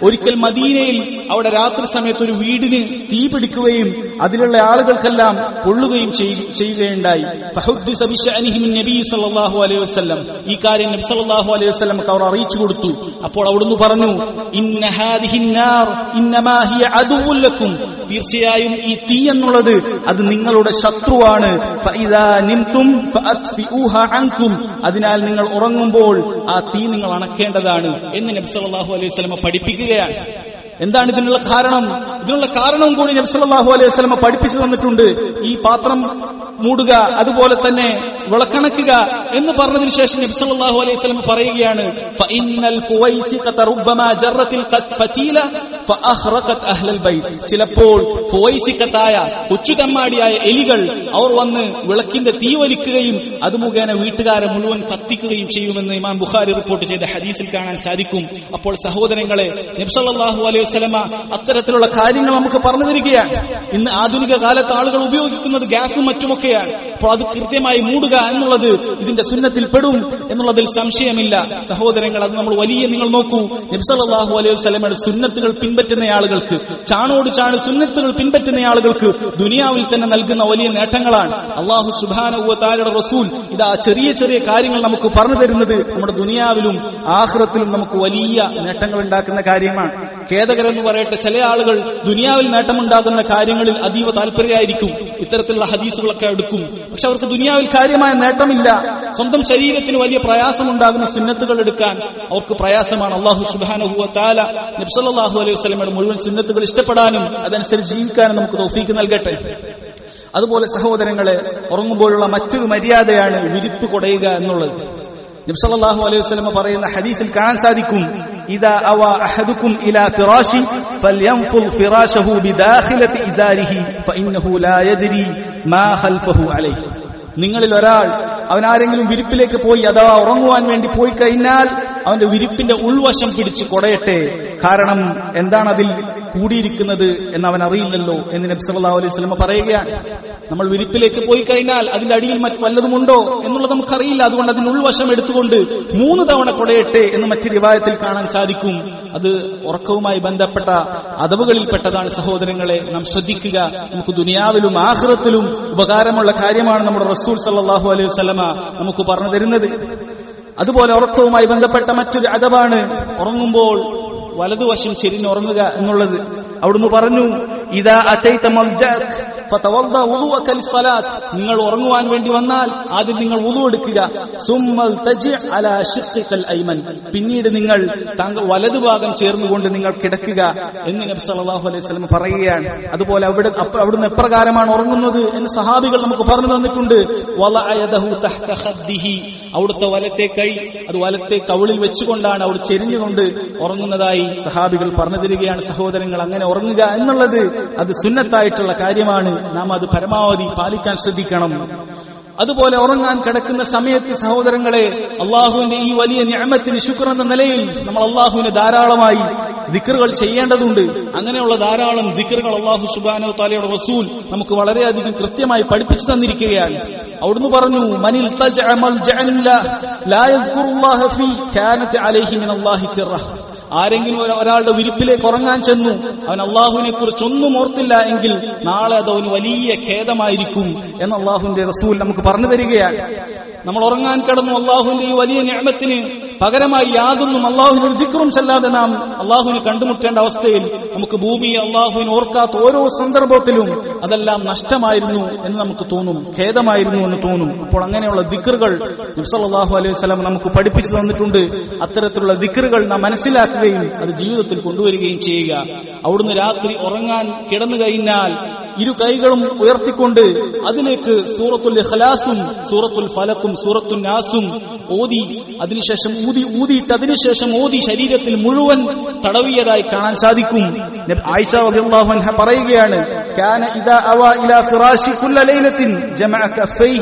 ഒരിക്കൽ മദീനയിൽ അവിടെ രാത്രി സമയത്ത് ഒരു വീടിന് തീ പിടിക്കുകയും അതിലുള്ള ആളുകൾക്കെല്ലാം പൊള്ളുകയും ചെയ്യ- ചെയ്യുകയുണ്ടായി ഫഹുദ്ദിസ ബിശഅനിഹി മിൻ നബി സല്ലല്ലാഹു അലൈഹി വസല്ലം ഈ കാര്യം നബി സല്ലല്ലാഹു അലൈഹി വസല്ലം അവർ അറിയിച്ചു കൊടുത്തു അപ്പോൾ അവിടുന്ന് പറഞ്ഞു ഇന്ന ഹാദിഹിൻ നാർ ഇന്നമാ ഹിയ അദുവ്വുൻ ലക്കും തീർച്ചയായും ഈ തീ എന്നുള്ളത് അത് നിങ്ങളുടെ ശത്രുവാണ് ഫഇദാ നിംതും ഫഅത്ഫിഊഹ അൻകും അതിനാൽ നിങ്ങൾ ഉറങ്ങുമ്പോൾ ആ തീ നിങ്ങൾ അണക്കേണ്ടതാണ് എന്ന് നബി സല്ലല്ലാഹു അലൈഹി വസല്ലം പഠിപ്പിക്കുകയാണ് എന്താണ് ഇതിനുള്ള കാരണം ഇതിനുള്ള കാരണവും കൂടി നബി സല്ലല്ലാഹു അലൈഹി വസല്ലം പഠിപ്പിച്ചു തന്നിട്ടുണ്ട് ഈ പാത്രം മൂടുക അതുപോലെ തന്നെ വിളക്കണക്കുക എന്ന് പറഞ്ഞതിന് ശേഷം നബി സല്ലല്ലാഹു അലൈഹി വസല്ലം പറയുകയാണ് ഫഇന്നൽ ഫുവൈസിഖത റുബ്ബമാ ജറത്തിൽ ഖത് ഫതീല ഫഅഖ്റഖത് അഹ്ലൽ ബൈത്ത് ചിലപ്പോൾ ഫുവൈസിഖത്തായ കൊച്ചുതമ്മാടിയായ എലികൾ അവർ വന്ന് വിളക്കിന്റെ തീ വലിക്കുകയും അത് മുഖേന വീട്ടുകാരെ മുഴുവൻ കത്തിക്കുകയും ചെയ്യുമെന്ന് ഇമാം ബുഖാരി റിപ്പോർട്ട് ചെയ്ത ഹദീസിൽ കാണാൻ സാധിക്കും അപ്പോൾ സഹോദരങ്ങളെ നബ്സല്ലാഹു അലൈഹി വസല്ലമ അത്തരത്തിലുള്ള കാര്യങ്ങൾ നമുക്ക് പറഞ്ഞു തരികയാണ് ഇന്ന് ആധുനിക കാലത്ത് ആളുകൾ ഉപയോഗിക്കുന്നത് ഗ്യാസും മറ്റുമൊക്കെയാണ് അപ്പോൾ അത് കൃത്യമായി മൂടുക എന്നുള്ളത് ഇതിന്റെ സുന്നത്തിൽ പെടും എന്നുള്ളതിൽ സംശയമില്ല സഹോദരങ്ങൾ അത് നമ്മൾ വലിയ നിങ്ങൾ നോക്കൂ നബ്സല്ലാഹു അലൈഹി വസല്ലമയുടെ സുന്നത്തുകൾ പിൻപറ്റുന്ന ആളുകൾക്ക് ചാണോട് ചാണ് സുന്നത്തുകൾ പിൻപറ്റുന്ന ആളുകൾക്ക് ദുനിയാവിൽ തന്നെ നൽകുന്ന വലിയ നേട്ടങ്ങളാണ് അള്ളാഹു സുബാനഹുവ താരയുടെ റസൂൽ ഇതാ ചെറിയ ചെറിയ കാര്യങ്ങൾ നമുക്ക് പറഞ്ഞു തരുന്നത് നമ്മുടെ ദുനിയാവിലും ആഹ്റത്തിലും നമുക്ക് വലിയ നേട്ടങ്ങൾ ഉണ്ടാക്കുന്ന കാര്യമാണ് ഖേദകരെന്ന് പറയട്ടെ ചില ആളുകൾ ദുനിയാവിൽ നേട്ടമുണ്ടാകുന്ന കാര്യങ്ങളിൽ അതീവ താല്പര്യമായിരിക്കും ഇത്തരത്തിലുള്ള ഹദീസുകളൊക്കെ എടുക്കും പക്ഷെ അവർക്ക് ദുനിയാവിൽ കാര്യമായ നേട്ടമില്ല സ്വന്തം ശരീരത്തിന് വലിയ പ്രയാസമുണ്ടാകുന്ന സുന്നത്തുകൾ എടുക്കാൻ അവർക്ക് പ്രയാസമാണ് അള്ളാഹു സുബാനഹുവ താല നബ്സല്ലാഹു അലൈഹി വസ്ലമയുടെ മുഴുവൻ സുന്നത്തുകൾ ഇഷ്ടപ്പെടാനും അതനുസരിച്ച് ജീവിക്കാനും നമുക്ക് തോഫീക്ക് നൽകട്ടെ അതുപോലെ സഹോദരങ്ങളെ ഉറങ്ങുമ്പോഴുള്ള മറ്റൊരു മര്യാദയാണ് വിരിപ്പ് കൊടയുക എന്നുള്ളത് നബ്സല്ലാഹു അലൈഹി വസല്ലമ പറയുന്ന ഹദീസിൽ കാണാൻ സാധിക്കും ഇദാ അവ അഹദുക്കും ഇലാ ഫിറാശി ഫൽയൻഫുൽ ഫിറാശഹു ബിദാഖിലതി ഇദാരിഹി ഫഇന്നഹു ലാ യദ്രി മാ ഖൽഫഹു അലൈഹി നിങ്ങളിൽ ഒരാൾ അവൻ ആരെങ്കിലും വിരിപ്പിലേക്ക് പോയി അഥവാ ഉറങ്ങുവാൻ വേണ്ടി പോയി കഴിഞ്ഞാൽ അവന്റെ വിരിപ്പിന്റെ ഉൾവശം പിടിച്ച് കൊടയട്ടെ കാരണം എന്താണ് അതിൽ കൂടിയിരിക്കുന്നത് എന്ന് അവൻ അറിയില്ലല്ലോ എന്ന് നബി സല്ലല്ലാഹു അലൈഹി വസല്ലമ പറയുകയാണ് നമ്മൾ വിരിപ്പിലേക്ക് പോയി കഴിഞ്ഞാൽ അതിന്റെ അടിയിൽ മറ്റ് വല്ലതുമുണ്ടോ എന്നുള്ളത് നമുക്കറിയില്ല അതുകൊണ്ട് അതിന് ഉൾവശം എടുത്തുകൊണ്ട് മൂന്ന് തവണ കൊടയട്ടെ എന്ന് മറ്റ് റിവായത്തിൽ കാണാൻ സാധിക്കും അത് ഉറക്കവുമായി ബന്ധപ്പെട്ട അതവുകളിൽപ്പെട്ടതാണ് സഹോദരങ്ങളെ നാം ശ്രദ്ധിക്കുക നമുക്ക് ദുനിയാവിലും ആഹ്റത്തിലും ഉപകാരമുള്ള കാര്യമാണ് നമ്മുടെ റസൂൽ സല്ലല്ലാഹു അലൈഹി വസല്ലമ നമുക്ക് പറഞ്ഞു തരുന്നത് അതുപോലെ ഉറക്കവുമായി ബന്ധപ്പെട്ട മറ്റൊരു അതവാണ് ഉറങ്ങുമ്പോൾ വലതുവശം ചെരിഞ്ഞുറങ്ങുക എന്നുള്ളത് അവിടുന്ന് പറഞ്ഞു ഇതാ അതൈത മൽജഅക് ഫതവദ്ദ വുളുഅക ലിസ്സലാത്ത് നിങ്ങൾ ഉറങ്ങുവാൻ വേണ്ടി വന്നാൽ ആദ്യം നിങ്ങൾ വുളു എടുക്കുക സുമ്മൽ തജി അലാ ഷിഖ്ഖികൽ ഐമൻ പിന്നീട് നിങ്ങൾ താങ്കൾ വലതുഭാഗം ചേർന്നുകൊണ്ട് നിങ്ങൾ കിടക്കുക എന്ന് നബി സല്ലല്ലാഹു അലൈഹി വസല്ലം പറയുകയാണ് അതുപോലെ അവിടെ അപ്പ- അവിടുന്ന് എപ്രകാരമാണ് ഉറങ്ങുന്നത് എന്ന് സഹാബികൾ നമുക്ക് പറഞ്ഞു തന്നിട്ടുണ്ട് വലഅ യദഹു തഹ്ത ഖദ്ദിഹി അവിടുത്തെ വലത്തെ കൈ അത് വലത്തെ കവിളിൽ വെച്ചുകൊണ്ടാണ് അവിടെ ചെരിഞ്ഞുകൊണ്ട് ഉറങ്ങുന്നതായി സഹാബികൾ പറഞ്ഞു തരികയാണ് സഹോദരങ്ങൾ അങ്ങനെ ഉറങ്ങുക എന്നുള്ളത് അത് സുന്നത്തായിട്ടുള്ള കാര്യമാണ് നാം അത് പരമാവധി പാലിക്കാൻ ശ്രദ്ധിക്കണം അതുപോലെ ഉറങ്ങാൻ കിടക്കുന്ന സമയത്ത് സഹോദരങ്ങളെ അള്ളാഹുവിന്റെ ഈ വലിയ ഞാമത്തിന് ശുക്ർ എന്ന നിലയിൽ നമ്മൾ അള്ളാഹുവിനെ ധാരാളമായി ദിക്കറുകൾ ചെയ്യേണ്ടതുണ്ട് അങ്ങനെയുള്ള ധാരാളം ദിക്കറുകൾ അള്ളാഹു സുബാനോ താലയുടെ റസൂൽ നമുക്ക് വളരെയധികം കൃത്യമായി പഠിപ്പിച്ചു തന്നിരിക്കുകയാണ് അവിടുന്ന് പറഞ്ഞു മനിൽ തജ്അ മൽജഅൻ ലാ- ലാ യദ്കുറുല്ലാഹ ഫീ കാനത്ത് അലൈഹി മിനല്ലാഹി തിറ ആരെങ്കിലും ഒരു- ഒരാളുടെ വിരിപ്പിലേക്ക് ഉറങ്ങാൻ ചെന്നു അവൻ അള്ളാഹുവിനെ കുറിച്ച് ഒന്നും ഓർത്തില്ല എങ്കിൽ നാളെ അത് അവന് വലിയ ഖേദമായിരിക്കും എന്ന് അള്ളാഹുവിന്റെ റസൂൽ നമുക്ക് പറഞ്ഞു തരികയാണ് നമ്മൾ ഉറങ്ങാൻ കിടന്നു അള്ളാഹുവിന്റെ ഈ വലിയ ഞാമത്തിന് പകരമായി യാതൊന്നും അള്ളാഹുവിന് ഒരു ദിക്റും ചെല്ലാതെ നാം അള്ളാഹുവിനെ കണ്ടുമുട്ടേണ്ട അവസ്ഥയിൽ നമുക്ക് ഭൂമിയെ അള്ളാഹുവിന് ഓർക്കാത്ത ഓരോ സന്ദർഭത്തിലും അതെല്ലാം നഷ്ടമായിരുന്നു എന്ന് നമുക്ക് തോന്നും ഖേദമായിരുന്നു എന്ന് തോന്നും അപ്പോൾ അങ്ങനെയുള്ള ദിക്റുകൾ നബ്സല്ലാഹു അലൈഹി വസല്ലം നമുക്ക് പഠിപ്പിച്ചു തന്നിട്ടുണ്ട് അത്തരത്തിലുള്ള ദിക്റുകൾ നാം മനസ്സിലാക്കുകയും അത് ജീവിതത്തിൽ കൊണ്ടുവരികയും ചെയ്യുക അവിടുന്ന് രാത്രി ഉറങ്ങാൻ കിടന്നു കഴിഞ്ഞാൽ ഇരു കൈകളും ഉയർത്തിക്കൊണ്ട് അതിലേക്ക് സൂറത്തുൽ ഇഖ്ലാസും സൂറത്തുൽ ഫലക്കും സൂറത്തുൽ നാസും ഓതി അതിനുശേഷം ഊതി ഊതിയിട്ട് അതിനുശേഷം ഓതി ശരീരത്തിൽ മുഴുവൻ തടവിയതായി കാണാൻ സാധിക്കും നബി ആയിഷ റളിയല്ലാഹു അൻഹ പറയുകയാണ് കാന ഇദാ അവ ഇലാ ഫിറാശി കുല്ല ലൈലത്തിൻ ജമഅ കഫൈഹി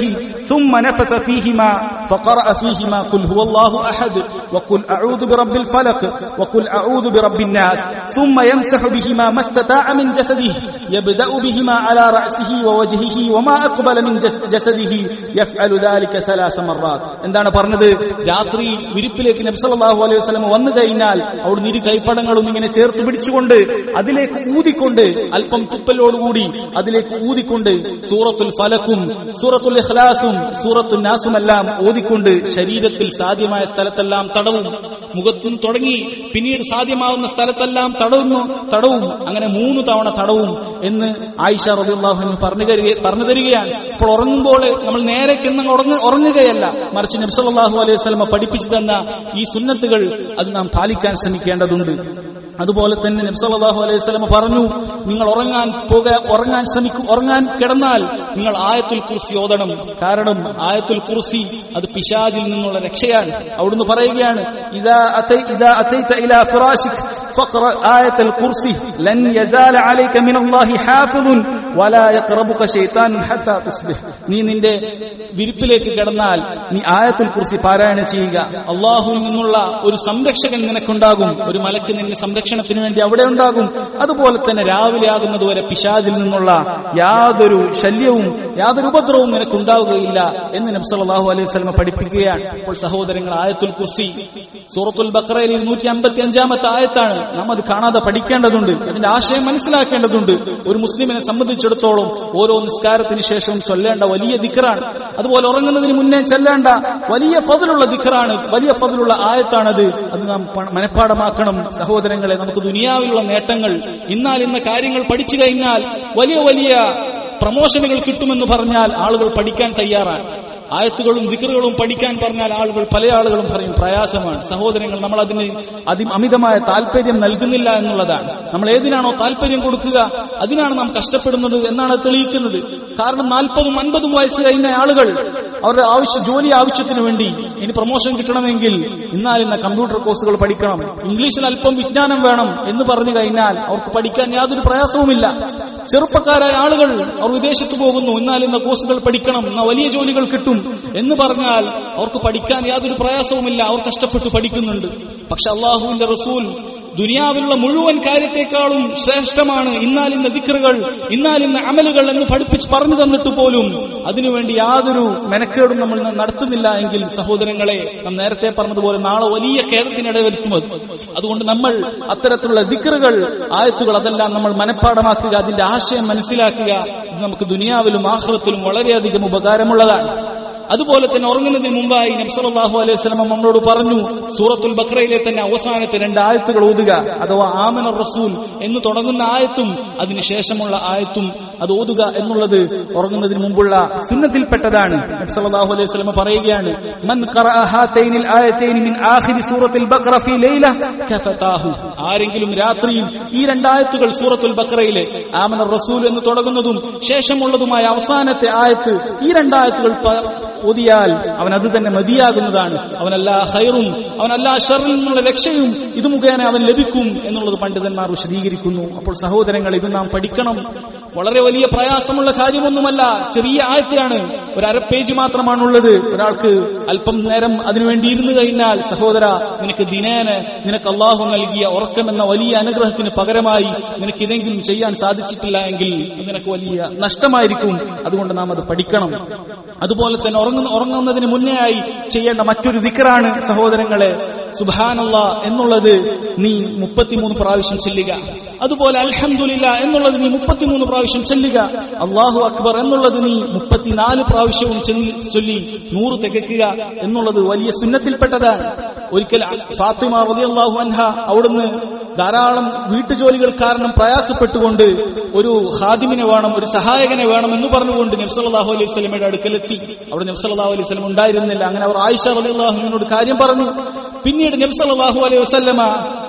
ثم نفث فيهما فقرأ فيهما قل هو الله أحد وقل أعوذ برب الفلق وقل أعوذ برب الناس ثم يمسح بهما ما استطاع من جسده يبدأ بهما على رأسه ووجهه وما أقبل من جس- جسده يفعل ذلك ثلاث مرات എന്താണ് പറഞ്ഞത് രാത്രി വിരിപ്പിലേക്ക് നബ്സല്ലാഹു അലൈഹി വസല്ലം വന്നു കഴിഞ്ഞാൽ അവിടുന്ന് ഇരു കൈപ്പടങ്ങളും ഇങ്ങനെ ചേർത്ത് പിടിച്ചുകൊണ്ട് അതിലേക്ക് ഊതിക്കൊണ്ട് അല്പം തുപ്പലോടുകൂടി അതിലേക്ക് ഊതിക്കൊണ്ട് സൂറത്തുൽ ഫലക്കും സൂറത്തുൽ ഇഖ്ലാസും സൂറത്തുൽ നാസുമെല്ലാം ഓതിക്കൊണ്ട് ശരീരത്തിൽ സാധ്യമായ സ്ഥലത്തെല്ലാം തടവും മുഖത്തും തുടങ്ങി പിന്നീട് സാധ്യമാവുന്ന സ്ഥലത്തെല്ലാം തടവുന്നു തടവും അങ്ങനെ മൂന്ന് തവണ തടവും എന്ന് ആയിഷ റബിള്ളാഹു പറഞ്ഞു തരിക പറഞ്ഞു തരികയാണ് അപ്പോൾ ഉറങ്ങുമ്പോൾ നമ്മൾ നേരെ കിന്നങ്ങ് ഉറങ്ങ ഉറങ്ങുകയല്ല മറിച്ച് നബ്സല്ലാഹു അലൈഹി സ്വലമ പഠിപ്പിച്ചു തന്ന ഈ സുന്നത്തുകൾ അത് നാം പാലിക്കാൻ ശ്രമിക്കേണ്ടതുണ്ട് അതുപോലെ തന്നെ നബ്സല്ലാഹു അലൈഹി സ്വലമ പറഞ്ഞു നിങ്ങൾ ഉറങ്ങാൻ പോക ഉറങ്ങാൻ ശ്രമിക്കും ഉറങ്ങാൻ കിടന്നാൽ നിങ്ങൾ ആയത്തുൽ കുർസി ഓതണം കാരണം ആയത്തുൽ കുർസി അത് പിശാജിൽ നിന്നുള്ള രക്ഷയാണ് അവിടുന്ന് പറയുകയാണ് ഇതാ അതൈ- ഇതാ അതൈത ഇലാ ഫിറാശിക് فاقرأ آية الكرسي لن يزال عليك من الله حافظ ولا يقربك شيطان حتى تصبح നീ നിന്റെ വിരിപ്പിലേക്ക് കിടന്നാൽ നീ ആയത്തുൽ കുർസി പാരായണം ചെയ്യുക അള്ളാഹുവിൽ നിന്നുള്ള ഒരു സംരക്ഷകൻ നിനക്കുണ്ടാകും ഒരു മലക്ക് നിന്റെ സംരക്ഷണത്തിന് വേണ്ടി അവിടെ ഉണ്ടാകും അതുപോലെ തന്നെ രാവിലെ ആകുന്നതുവരെ പിശാജിൽ നിന്നുള്ള യാതൊരു ശല്യവും യാതൊരു ഉപദ്രവവും നിനക്കുണ്ടാവുകയില്ല എന്ന് നബ്സല്ലാഹു അലൈഹി സ്വലമ പഠിപ്പിക്കുകയാണ് അപ്പോൾ സഹോദരങ്ങൾ ആയത്തുൽ കുർസി സൂറത്തുൽ ബക്രയിൽ ഇരുന്നൂറ്റി അമ്പത്തി അഞ്ചാമത്തെ ആയത്താണ് നാം അത് കാണാതെ പഠിക്കേണ്ടതുണ്ട് അതിന്റെ ആശയം മനസ്സിലാക്കേണ്ടതുണ്ട് ഒരു മുസ്ലിമിനെ സംബന്ധിച്ചിടത്തോളം ഓരോ നിസ്കാരത്തിന് ശേഷവും ചൊല്ലേണ്ട വലിയ ദിക്കറാണ് അതുപോലെ ഉറങ്ങുന്നതിന് മുന്നേ ചെല്ലേണ്ട വലിയ ഫതിലുള്ള ദിക്കറാണ് വലിയ ഫതിലുള്ള ആയത്താണത് അത് നാം പ- മനഃപ്പാടമാക്കണം സഹോദരങ്ങളെ നമുക്ക് ദുനിയാവിലുള്ള നേട്ടങ്ങൾ ഇന്നാൽ ഇന്ന കാര്യങ്ങൾ പഠിച്ചു കഴിഞ്ഞാൽ വലിയ വലിയ പ്രമോഷനുകൾ കിട്ടുമെന്ന് പറഞ്ഞാൽ ആളുകൾ പഠിക്കാൻ തയ്യാറാണ് ആയത്തുകളും ദിക്കറുകളും പഠിക്കാൻ പറഞ്ഞാൽ ആളുകൾ പല ആളുകളും പറയും പ്രയാസമാണ് സഹോദരങ്ങൾ നമ്മൾ അതിന് അതി അമിതമായ താല്പര്യം നൽകുന്നില്ല എന്നുള്ളതാണ് നമ്മൾ ഏതിനാണോ താല്പര്യം കൊടുക്കുക അതിനാണ് നാം കഷ്ടപ്പെടുന്നത് എന്നാണ് അത് തെളിയിക്കുന്നത് കാരണം നാൽപ്പതും അൻപതും വയസ്സ് കഴിഞ്ഞ ആളുകൾ അവരുടെ ആവശ്യ ജോലി ആവശ്യത്തിന് വേണ്ടി ഇനി പ്രൊമോഷൻ കിട്ടണമെങ്കിൽ ഇന്നാൽ ഇന്ന കമ്പ്യൂട്ടർ കോഴ്സുകൾ പഠിക്കണം ഇംഗ്ലീഷിൽ അല്പം വിജ്ഞാനം വേണം എന്ന് പറഞ്ഞു കഴിഞ്ഞാൽ അവർക്ക് പഠിക്കാൻ യാതൊരു പ്രയാസവുമില്ല ചെറുപ്പക്കാരായ ആളുകൾ അവർ വിദേശത്ത് പോകുന്നു എന്നാൽ ഇന്ന കോഴ്സുകൾ പഠിക്കണം എന്ന വലിയ ജോലികൾ കിട്ടും എന്ന് പറഞ്ഞാൽ അവർക്ക് പഠിക്കാൻ യാതൊരു പ്രയാസവുമില്ല അവർ കഷ്ടപ്പെട്ട് പഠിക്കുന്നുണ്ട് പക്ഷെ അള്ളാഹുവിന്റെ റസൂൽ ദുനിയാവിലുള്ള മുഴുവൻ കാര്യത്തെക്കാളും ശ്രേഷ്ഠമാണ് ഇന്നാലിന്ന ദിക്കറുകൾ ഇന്നാലിന്ന അമലുകൾ എന്ന് പഠിപ്പിച്ച് പറഞ്ഞു തന്നിട്ട് പോലും അതിനുവേണ്ടി യാതൊരു മെനക്കേടും നമ്മൾ നടത്തുന്നില്ല എങ്കിൽ സഹോദരങ്ങളെ നാം നേരത്തെ പറഞ്ഞതുപോലെ നാളെ വലിയ ഖേദത്തിനിട വരുത്തുന്നത് അതുകൊണ്ട് നമ്മൾ അത്തരത്തിലുള്ള ദിക്കറുകൾ ആയത്തുകൾ അതെല്ലാം നമ്മൾ മനഃപ്പാടമാക്കുക അതിന്റെ ആശയം മനസ്സിലാക്കുക ഇത് നമുക്ക് ദുനിയാവിലും ആഹ്റത്തിലും വളരെയധികം ഉപകാരമുള്ളതാണ് അതുപോലെ തന്നെ ഉറങ്ങുന്നതിന് മുമ്പായി നബ്സലാഹു അലൈഹി സ്വലമ നമ്മളോട് പറഞ്ഞു സൂറത്തുൽ ബക്രയിലെ തന്നെ അവസാനത്തെ രണ്ട് ആയത്തുകൾ ഓതുക അഥവാ ആമന റസൂൽ എന്ന് തുടങ്ങുന്ന ആയത്തും അതിനുശേഷമുള്ള ആയത്തും അത് ഓതുക എന്നുള്ളത് ഉറങ്ങുന്നതിന് മുമ്പുള്ള സുന്നത്തിൽപ്പെട്ടതാണ് നബ്സലാഹു അലൈഹി സ്വലമ പറയുകയാണ് മൻ ഖറഅ ഹാതൈനിൽ ആയതൈനി മിൻ ആഖിരി സൂറത്തിൽ ബഖറ ഫീ ലൈല കഫതാഹു ആരെങ്കിലും രാത്രിയിൽ ഈ രണ്ടായത്തുകൾ സൂറത്തുൽ ബക്രയിലെ ആമന റസൂൽ എന്ന് തുടങ്ങുന്നതും ശേഷമുള്ളതുമായ അവസാനത്തെ ആയത്ത് ഈ രണ്ടായത്തുകൾ പ- ഓതിയാൽ അവൻ അത് തന്നെ മതിയാകുന്നതാണ് അവനല്ലാ ഹൈറും അവനല്ലാ ഷറിൽ നിന്നുള്ള രക്ഷയും ഇത് മുഖേന അവൻ ലഭിക്കും എന്നുള്ളത് പണ്ഡിതന്മാർ വിശദീകരിക്കുന്നു അപ്പോൾ സഹോദരങ്ങൾ ഇത് നാം പഠിക്കണം വളരെ വലിയ പ്രയാസമുള്ള കാര്യമൊന്നുമല്ല ചെറിയ ആയത്തെയാണ് ഒരു അര പേജ് മാത്രമാണുള്ളത് ഒരാൾക്ക് അല്പം നേരം അതിനുവേണ്ടി ഇരുന്നു കഴിഞ്ഞാൽ സഹോദര നിനക്ക് ദിനേന നിനക്ക് അള്ളാഹു നൽകിയ ഉറക്കമെന്ന വലിയ അനുഗ്രഹത്തിന് പകരമായി നിനക്ക് ഇതെങ്കിലും ചെയ്യാൻ സാധിച്ചിട്ടില്ല എങ്കിൽ അത് നിനക്ക് വലിയ നഷ്ടമായിരിക്കും അതുകൊണ്ട് നാം അത് പഠിക്കണം അതുപോലെ തന്നെ ഉറങ്ങുന്ന ഉറങ്ങുന്നതിന് മുന്നേ ആയി ചെയ്യേണ്ട മറ്റൊരു ദിക്കറാണ് സഹോദരങ്ങളെ സുബാനല്ല എന്നുള്ളത് നീ മുപ്പത്തിമൂന്ന് പ്രാവശ്യം ചെല്ലുക അതുപോലെ അൽഹംദുലില്ല എന്നുള്ളത് നീ മുപ്പത്തിമൂന്ന് പ്രാവശ്യം ചെല്ലുക അള്ളാഹു അക്ബർ എന്നുള്ളത് നീ മുപ്പത്തിനാല് പ്രാവശ്യവും ചെല്ലി- ചൊല്ലി നൂറ് തികയ്ക്കുക എന്നുള്ളത് വലിയ സുന്നത്തിൽപ്പെട്ടതാണ് ഒരിക്കൽ ഫാത്തിമ റളിയല്ലാഹു അൻഹ അവിടുന്ന് ധാരാളം വീട്ടുജോലികൾ കാരണം പ്രയാസപ്പെട്ടുകൊണ്ട് ഒരു ഹാദിമിനെ വേണം ഒരു സഹായകനെ വേണം എന്ന് പറഞ്ഞുകൊണ്ട് നബ്സല്ലാഹു അലൈഹി സ്വലമയുടെ അടുക്കലെത്തി അവിടെ നബ്സല്ലാഹു അലൈഹി സ്വലം ഉണ്ടായിരുന്നില്ല അങ്ങനെ അവർ ആയിഷ റളിയല്ലാഹുവിനോട് കാര്യം പറഞ്ഞു പിന്നീട് നബ്സല്ലാഹു അലൈഹി വസല്ലമ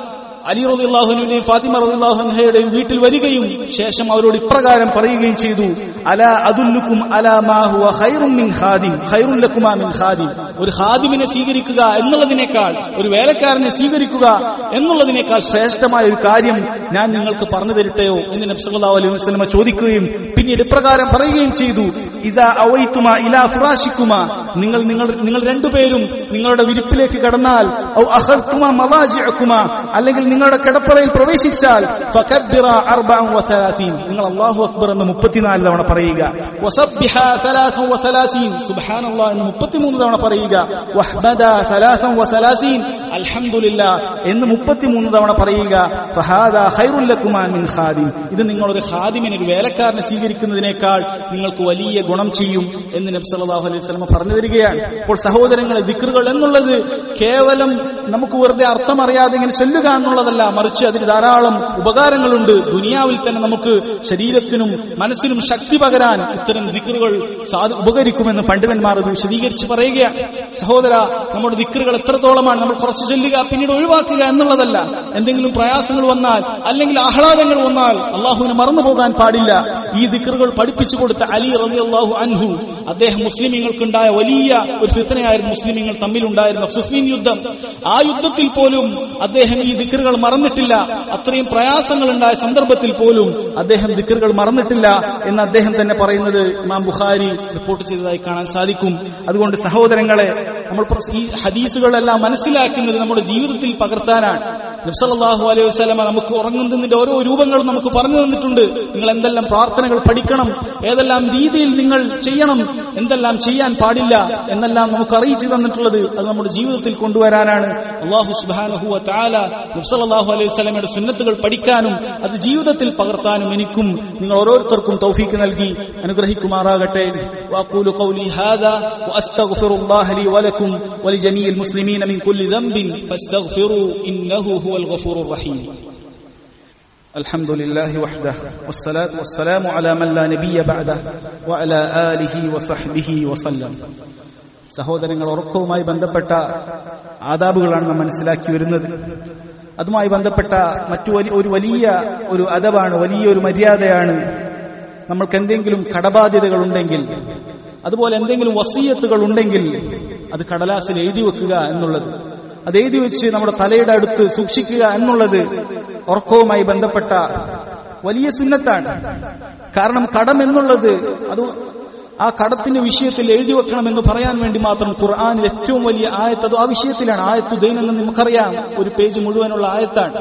അലി റളിയല്ലാഹുവിന്റെയും ഫാത്തിമ റളിയല്ലാഹുൻഹയുടെയും വീട്ടിൽ വരികയും ശേഷം അവരോട് ഇപ്രകാരം പറയുകയും ചെയ്തു അല അതുല്ലുക്കും അല മാ ഹുവ ഖൈറുൻ മിൻ ഖാദിം ഖൈറുൻ ലക്കുമാ മിൻ ഖാദിം ഒരു ഹാദിമിനെ സ്വീകരിക്കുക എന്നുള്ളതിനേക്കാൾ ഒരു വേലക്കാരനെ സ്വീകരിക്കുക എന്നുള്ളതിനേക്കാൾ ശ്രേഷ്ഠമായ ഒരു കാര്യം ഞാൻ നിങ്ങൾക്ക് പറഞ്ഞു തരട്ടെയോ എന്ന് നബ്സല്ലാ അലൈഹി വസ്ലമ ചോദിക്കുകയും പിന്നീട് ഇപ്രകാരം പറയുകയും ചെയ്തു ഇതാ അവൈത്തുമ ഇലാ ഫുറാഷിക്കുമ നിങ്ങൾ നിങ്ങൾ നിങ്ങൾ രണ്ടുപേരും നിങ്ങളുടെ വിരിപ്പിലേക്ക് കടന്നാൽ ഔ അഖർത്തുമ മവാജിഅക്കുമ അല്ലെങ്കിൽ നിങ്ങളുടെ കിടപ്പറയിൽ പ്രവേശിച്ചാൽ ഫകബ്ബിറ അർബഅൻ വസലാസീൻ നിങ്ങൾ അല്ലാഹു അക്ബർ എന്ന് 34 തവണ പറയുക വസബ്ബിഹ സലാസൻ വസലാസീൻ സുബ്ഹാനല്ലാഹ് എന്ന് 33 തവണ പറയുക വഹ്മദ സലാസൻ വസലാസീൻ അൽഹംദുലില്ലാ എന്ന് 33 തവണ പറയുക ഫഹാദാ ഖൈറുൽ ലക്കുമാ മിൻ ഖാദിം ഇത് നിങ്ങൾ ഒരു ഖാദിമിനെ ഒരു വേലക്കാരനെ സ്വീകരിക്കുന്നതിനേക്കാൾ നിങ്ങൾക്ക് വലിയ ഗുണം ചെയ്യും എന്ന് നബി സല്ലല്ലാഹു അലൈഹി വസല്ലം പറഞ്ഞു തരികയാണ് അപ്പോൾ സഹോദരങ്ങളെ ദിക്റുകൾ എന്നുള്ളത് കേവലം നമുക്ക് വെറുതെ അർത്ഥം അറിയാതെ ഇങ്ങനെ ചൊല്ലുക എന്നുള്ളതല്ല മറിച്ച് അതിന് ധാരാളം ഉപകാരങ്ങളുണ്ട് ദുനിയാവിൽ തന്നെ നമുക്ക് ശരീരത്തിനും മനസ്സിനും ശക്തി പകരാൻ ഇത്തരം ദിക്റുകൾ സാധ ഉപകരിക്കുമെന്ന് പണ്ഡിതന്മാർ അത് വിശദീകരിച്ച് പറയുകയാണ് സഹോദര നമ്മുടെ ദിക്റുകൾ എത്രത്തോളമാണ് നമ്മൾ കുറച്ച് ചൊല്ലുക പിന്നീട് ഒഴിവാക്കുക എന്നുള്ളതല്ല എന്തെങ്കിലും പ്രയാസങ്ങൾ വന്നാൽ അല്ലെങ്കിൽ ആഹ്ലാദങ്ങൾ വന്നാൽ അള്ളാഹുവിനെ മറന്നു പോകാൻ പാടില്ല ഈ ദിക്റുകൾ പഠിപ്പിച്ചു കൊടുത്ത അലി റബി അള്ളാഹു അൻഹു അദ്ദേഹം മുസ്ലിമീങ്ങൾക്കുണ്ടായ വലിയ ഒരു ഫിത്തനയായിരുന്നു മുസ്ലിമീങ്ങൾ തമ്മിലുണ്ടായിരുന്ന സുഫീൻ യുദ്ധം ആ യുദ്ധത്തിൽ പോലും അദ്ദേഹം ഈ ദിക്കറുകൾ മറന്നിട്ടില്ല അത്രയും പ്രയാസങ്ങൾ ഉണ്ടായ സന്ദർഭത്തിൽ പോലും അദ്ദേഹം ദിക്കറുകൾ മറന്നിട്ടില്ല എന്ന് അദ്ദേഹം തന്നെ പറയുന്നത് ഇമാം ബുഖാരി റിപ്പോർട്ട് ചെയ്തതായി കാണാൻ സാധിക്കും അതുകൊണ്ട് സഹോദരങ്ങളെ നമ്മൾ പ്ര- ഈ ഹദീസുകളെല്ലാം മനസ്സിലാക്കുന്നത് നമ്മുടെ ജീവിതത്തിൽ പകർത്താനാണ് നബ്സല്ലാഹു അലൈഹി വസ്ലമ നമുക്ക് ഉറങ്ങുന്നതിന്റെ ഓരോ രൂപങ്ങളും നമുക്ക് പറഞ്ഞു തന്നിട്ടുണ്ട് നിങ്ങൾ എന്തെല്ലാം പ്രാർത്ഥനകൾ പഠിക്കണം ഏതെല്ലാം രീതിയിൽ നിങ്ങൾ ചെയ്യണം എന്തെല്ലാം ചെയ്യാൻ പാടില്ല എന്നെല്ലാം നമുക്ക് അറിയിച്ചു തന്നിട്ടുള്ളത് അത് നമ്മുടെ ജീവിതത്തിൽ കൊണ്ടുവരാനാണ് അള്ളാഹു സുബാനഹുവ താല നബ്സല്ലാഹു അലൈഹി വസ്ലമയുടെ സുന്നത്തുകൾ പഠിക്കാനും അത് ജീവിതത്തിൽ പകർത്താനും എനിക്കും നിങ്ങൾ ഓരോരുത്തർക്കും തൗഫീക്ക് നൽകി അനുഗ്രഹിക്കുമാറാകട്ടെ واقول قولي هذا واستغفر الله لي ولكم ولجميع المسلمين من كل ذنب فاستغفروا انه هو الغفور الرحيم الحمد لله وحده والصلاة والسلام على من لا نبي بعده وعلى آله وصحبه وسلم സഹോദരങ്ങൾ ഉറക്കവുമായി ബന്ധപ്പെട്ട ആദാബുകളാണ് നാം മനസ്സിലാക്കി വരുന്നത് അതുമായി ബന്ധപ്പെട്ട മറ്റു വലി- ഒരു വലിയ ഒരു അദബാണ് വലിയൊരു മര്യാദയാണ് നമ്മൾക്ക് എന്തെങ്കിലും കടബാധ്യതകൾ ഉണ്ടെങ്കിൽ അതുപോലെ എന്തെങ്കിലും വസീയത്തുകൾ ഉണ്ടെങ്കിൽ അത് കടലാസിൽ എഴുതി വെക്കുക എന്നുള്ളത് അത് എഴുതി വെച്ച് നമ്മുടെ തലയുടെ അടുത്ത് സൂക്ഷിക്കുക എന്നുള്ളത് ഉറക്കവുമായി ബന്ധപ്പെട്ട വലിയ സുന്നത്താണ് കാരണം കടം എന്നുള്ളത് അത് ആ കടത്തിന്റെ വിഷയത്തിൽ എഴുതി വെക്കണമെന്ന് പറയാൻ വേണ്ടി മാത്രം ഖുർആാനിൽ ഏറ്റവും വലിയ ആയത്ത് അത് ആ വിഷയത്തിലാണ് ആയത്തു ദൈനെന്ന് നമുക്കറിയാം ഒരു പേജ് മുഴുവനുള്ള ആയത്താണ്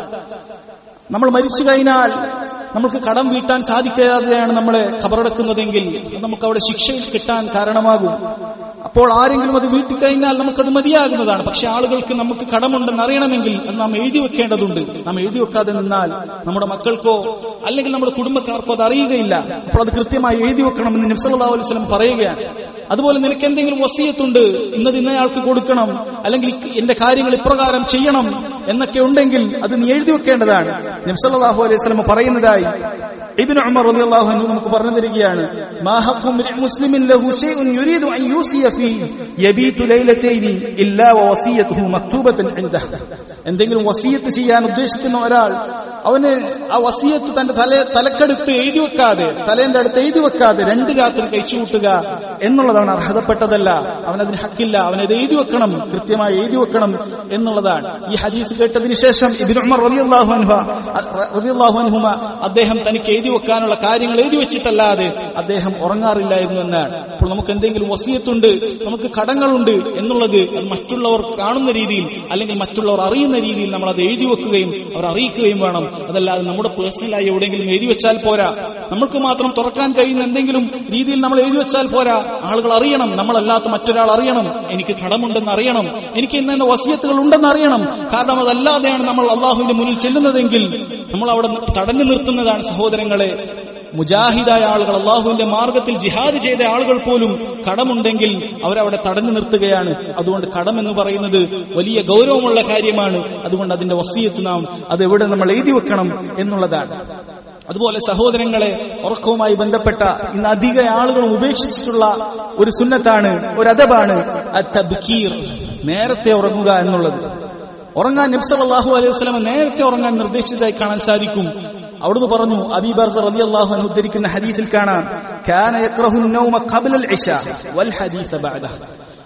നമ്മൾ മരിച്ചു കഴിഞ്ഞാൽ നമുക്ക് കടം വീട്ടാൻ സാധിക്കാതെയാണ് നമ്മളെ ഖബറടക്കുന്നതെങ്കിൽ അത് നമുക്ക് അവിടെ ശിക്ഷ കിട്ടാൻ കാരണമാകും അപ്പോൾ ആരെങ്കിലും അത് വീട്ടിക്കഴിഞ്ഞാൽ നമുക്കത് മതിയാകുന്നതാണ് പക്ഷെ ആളുകൾക്ക് നമുക്ക് കടമുണ്ടെന്ന് അറിയണമെങ്കിൽ അത് നാം എഴുതി വെക്കേണ്ടതുണ്ട് നാം എഴുതി വെക്കാതെ നിന്നാൽ നമ്മുടെ മക്കൾക്കോ അല്ലെങ്കിൽ നമ്മുടെ കുടുംബക്കാർക്കോ അത് അറിയുകയില്ല അപ്പോൾ അത് കൃത്യമായി എഴുതി വെക്കണമെന്ന് നബ്സല്ലാ അലൈഹി സ്വലം പറയുകയാണ് അതുപോലെ നിനക്ക് എന്തെങ്കിലും വസീയത്തുണ്ട് ഇന്നത് ഇന്നയാൾക്ക് കൊടുക്കണം അല്ലെങ്കിൽ എന്റെ കാര്യങ്ങൾ ഇപ്രകാരം ചെയ്യണം എന്നൊക്കെ ഉണ്ടെങ്കിൽ അത് നീ എഴുതി വെക്കേണ്ടതാണ് നബ്സല്ലാഹു അലൈഹി സ്വലം പറയുന്നതായി ഇബ്നു ഉമർ റളിയല്ലാഹു അൻഹു നമുക്ക് പറഞ്ഞു തരികയാണ് മാ ഹഖ്ഖു മിൻ മുസ്ലിമിൻ ലഹു ശൈഉൻ യുരീദു അൻ യൂസിയ ഫീ യബീതു ലൈലതൈനി ഇല്ലാ വസിയതുഹു മക്തൂബത്തൻ ഇൻദഹു എന്തെങ്കിലും വസിയത്ത് ചെയ്യാൻ ഉദ്ദേശിക്കുന്ന ഒരാൾ അവന് ആ വസിയത്ത് തന്റെ തല തലക്കെടുത്ത് എഴുതി വെക്കാതെ തലേന്റെ അടുത്ത് എഴുതി വെക്കാതെ രണ്ട് രാത്രി കഴിച്ചു കൂട്ടുക എന്നുള്ളതാണ് അർഹതപ്പെട്ടതല്ല അവനതിന് ഹക്കില്ല അവനത് എഴുതി വെക്കണം കൃത്യമായി എഴുതി വെക്കണം എന്നുള്ളതാണ് ഈ ഹദീസ് കേട്ടതിന് ശേഷം ഇബ്നു ഉമർ റളിയല്ലാഹു അൻഹു റളിയല്ലാഹു അൻഹുമ അദ്ദേഹം തനിക്ക് എഴുതി വെക്കാനുള്ള കാര്യങ്ങൾ എഴുതി വെച്ചിട്ടല്ലാതെ അദ്ദേഹം ഉറങ്ങാറില്ലായിരുന്നു എന്നാണ് അപ്പോൾ നമുക്ക് എന്തെങ്കിലും വസിയത്തുണ്ട് നമുക്ക് കടങ്ങളുണ്ട് എന്നുള്ളത് അത് മറ്റുള്ളവർ കാണുന്ന രീതിയിൽ അല്ലെങ്കിൽ മറ്റുള്ളവർ അറിയുന്ന രീതിയിൽ നമ്മൾ അത് എഴുതി വെക്കുകയും അവർ അറിയിക്കുകയും വേണം അതല്ലാതെ നമ്മുടെ പേഴ്സണലായി എവിടെയെങ്കിലും എഴുതി വെച്ചാൽ പോരാ നമുക്ക് മാത്രം തുറക്കാൻ കഴിയുന്ന എന്തെങ്കിലും രീതിയിൽ നമ്മൾ എഴുതി വെച്ചാൽ പോരാ ആളുകൾ അറിയണം നമ്മളല്ലാത്ത മറ്റൊരാൾ അറിയണം എനിക്ക് കടമുണ്ടെന്ന് അറിയണം എനിക്ക് ഇന്ന വസിയത്തുകൾ ഉണ്ടെന്ന് അറിയണം കാരണം അതല്ലാതെയാണ് നമ്മൾ അള്ളാഹുവിന്റെ മുന്നിൽ ചെല്ലുന്നതെങ്കിൽ നമ്മൾ അവിടെ തടഞ്ഞു നിർത്തുന്നതാണ് സഹോദരങ്ങളെ മുജാഹിദായ ആളുകൾ അള്ളാഹുവിന്റെ മാർഗത്തിൽ ജിഹാദ് ചെയ്ത ആളുകൾ പോലും കടമുണ്ടെങ്കിൽ അവരവിടെ തടഞ്ഞു നിർത്തുകയാണ് അതുകൊണ്ട് കടം എന്ന് പറയുന്നത് വലിയ ഗൗരവമുള്ള കാര്യമാണ് അതുകൊണ്ട് അതിന്റെ വസീയത്ത് നാം അത് എവിടെ നമ്മൾ എഴുതി വെക്കണം എന്നുള്ളതാണ് അതുപോലെ സഹോദരങ്ങളെ ഉറക്കവുമായി ബന്ധപ്പെട്ട ഇന്ന് അധിക ആളുകളും ഉപേക്ഷിച്ചിട്ടുള്ള ഒരു സുന്നത്താണ് ഒരു അദബാണ് അത്തബ്കീർ നേരത്തെ ഉറങ്ങുക എന്നുള്ളത് ഉറങ്ങാൻ നബ്സല്ലാഹു അലൈഹി വസ്ലമ നേരത്തെ ഉറങ്ങാൻ നിർദ്ദേശിച്ചതായി കാണാൻ സാധിക്കും അവിടുന്ന് പറഞ്ഞു അബീബർ റളിയല്ലാഹു അൻഹു ഉദ്ധരിക്കുന്ന ഹദീസിൽ കാണാം കാന യക്റഹു النوم قبل العشاء والحديث بعده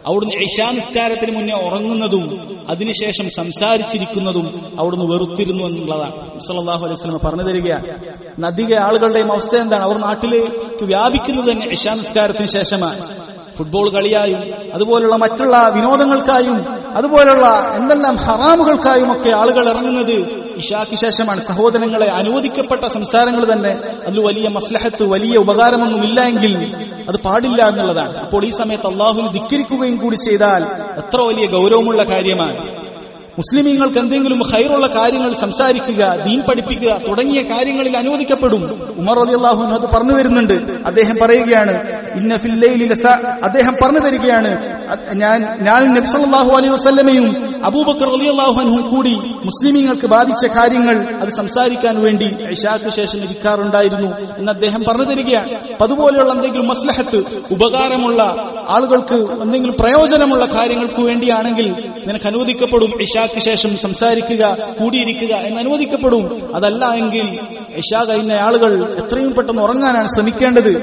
അവിടുന്ന് ഇഷാ നിസ്കാരത്തിന് മുന്നേ ഉറങ്ങുന്നതും അതിനുശേഷം സംസാരിച്ചിരിക്കുന്നതും അവിടുന്ന് വെറുത്തിരുന്നു എന്നുള്ളതാണ് സല്ലല്ലാഹു അലൈഹി വസല്ലം പറഞ്ഞു തരികയാണ് നദിക ആളുകളുടെയും അവസ്ഥ എന്താണ് അവർ നാട്ടിലേക്ക് വ്യാപിക്കുന്നത് തന്നെ ഇഷാ നിസ്കാരത്തിന് ശേഷമാണ് ഫുട്ബോൾ കളിയായും അതുപോലുള്ള മറ്റുള്ള വിനോദങ്ങൾക്കായും അതുപോലുള്ള എന്തെല്ലാം ഹറാമുകൾക്കായും ഒക്കെ ആളുകൾ ഇറങ്ങുന്നത് ഇഷാക്ക് ശേഷമാണ് സഹോദരങ്ങളെ അനുവദിക്കപ്പെട്ട സംസാരങ്ങൾ തന്നെ അതിൽ വലിയ മസ്ലഹത്ത് വലിയ ഉപകാരമൊന്നുമില്ല എങ്കിൽ അത് പാടില്ല എന്നുള്ളതാണ് അപ്പോൾ ഈ സമയത്ത് അള്ളാഹുവിന് ധിക്കരിക്കുകയും കൂടി ചെയ്താൽ എത്ര വലിയ ഗൗരവമുള്ള കാര്യമാണ് മുസ്ലിമീങ്ങൾക്ക് എന്തെങ്കിലും ഹൈറുള്ള കാര്യങ്ങൾ സംസാരിക്കുക ദീൻ പഠിപ്പിക്കുക തുടങ്ങിയ കാര്യങ്ങളിൽ അനുവദിക്കപ്പെടും ഉമർ അലി അള്ളാഹു അത് പറഞ്ഞു തരുന്നുണ്ട് അദ്ദേഹം പറയുകയാണ് ഇന്ന ഫില്ലൈലി ലസ- അദ്ദേഹം പറഞ്ഞു തരികയാണ് അത് ഞാൻ ഞാൻ നബ്സല്ലാഹു അലൈഹി വസല്ലമയും അബൂബക്കർ അലി അള്ളാഹുഹും കൂടി മുസ്ലിമീങ്ങൾക്ക് ബാധിച്ച കാര്യങ്ങൾ അത് സംസാരിക്കാൻ വേണ്ടി ഇഷാക്ക് ശേഷം ഇരിക്കാറുണ്ടായിരുന്നു എന്ന് അദ്ദേഹം പറഞ്ഞു തരികയാണ് അപ്പൊ അതുപോലെയുള്ള എന്തെങ്കിലും മസ്ലഹത്ത് ഉപകാരമുള്ള ആളുകൾക്ക് എന്തെങ്കിലും പ്രയോജനമുള്ള കാര്യങ്ങൾക്ക് വേണ്ടിയാണെങ്കിൽ നിനക്ക് അനുവദിക്കപ്പെടും ഇഷാക്ക് ശേഷം സംസാരിക്കുക കൂടിയിരിക്കുക എന്ന് അനുവദിക്കപ്പെടും അതല്ല എങ്കിൽ ഇഷാ കഴിഞ്ഞ ആളുകൾ എത്രയും പെട്ടെന്ന് ഉറങ്ങാനാണ് ശ്രമിക്കേണ്ടത്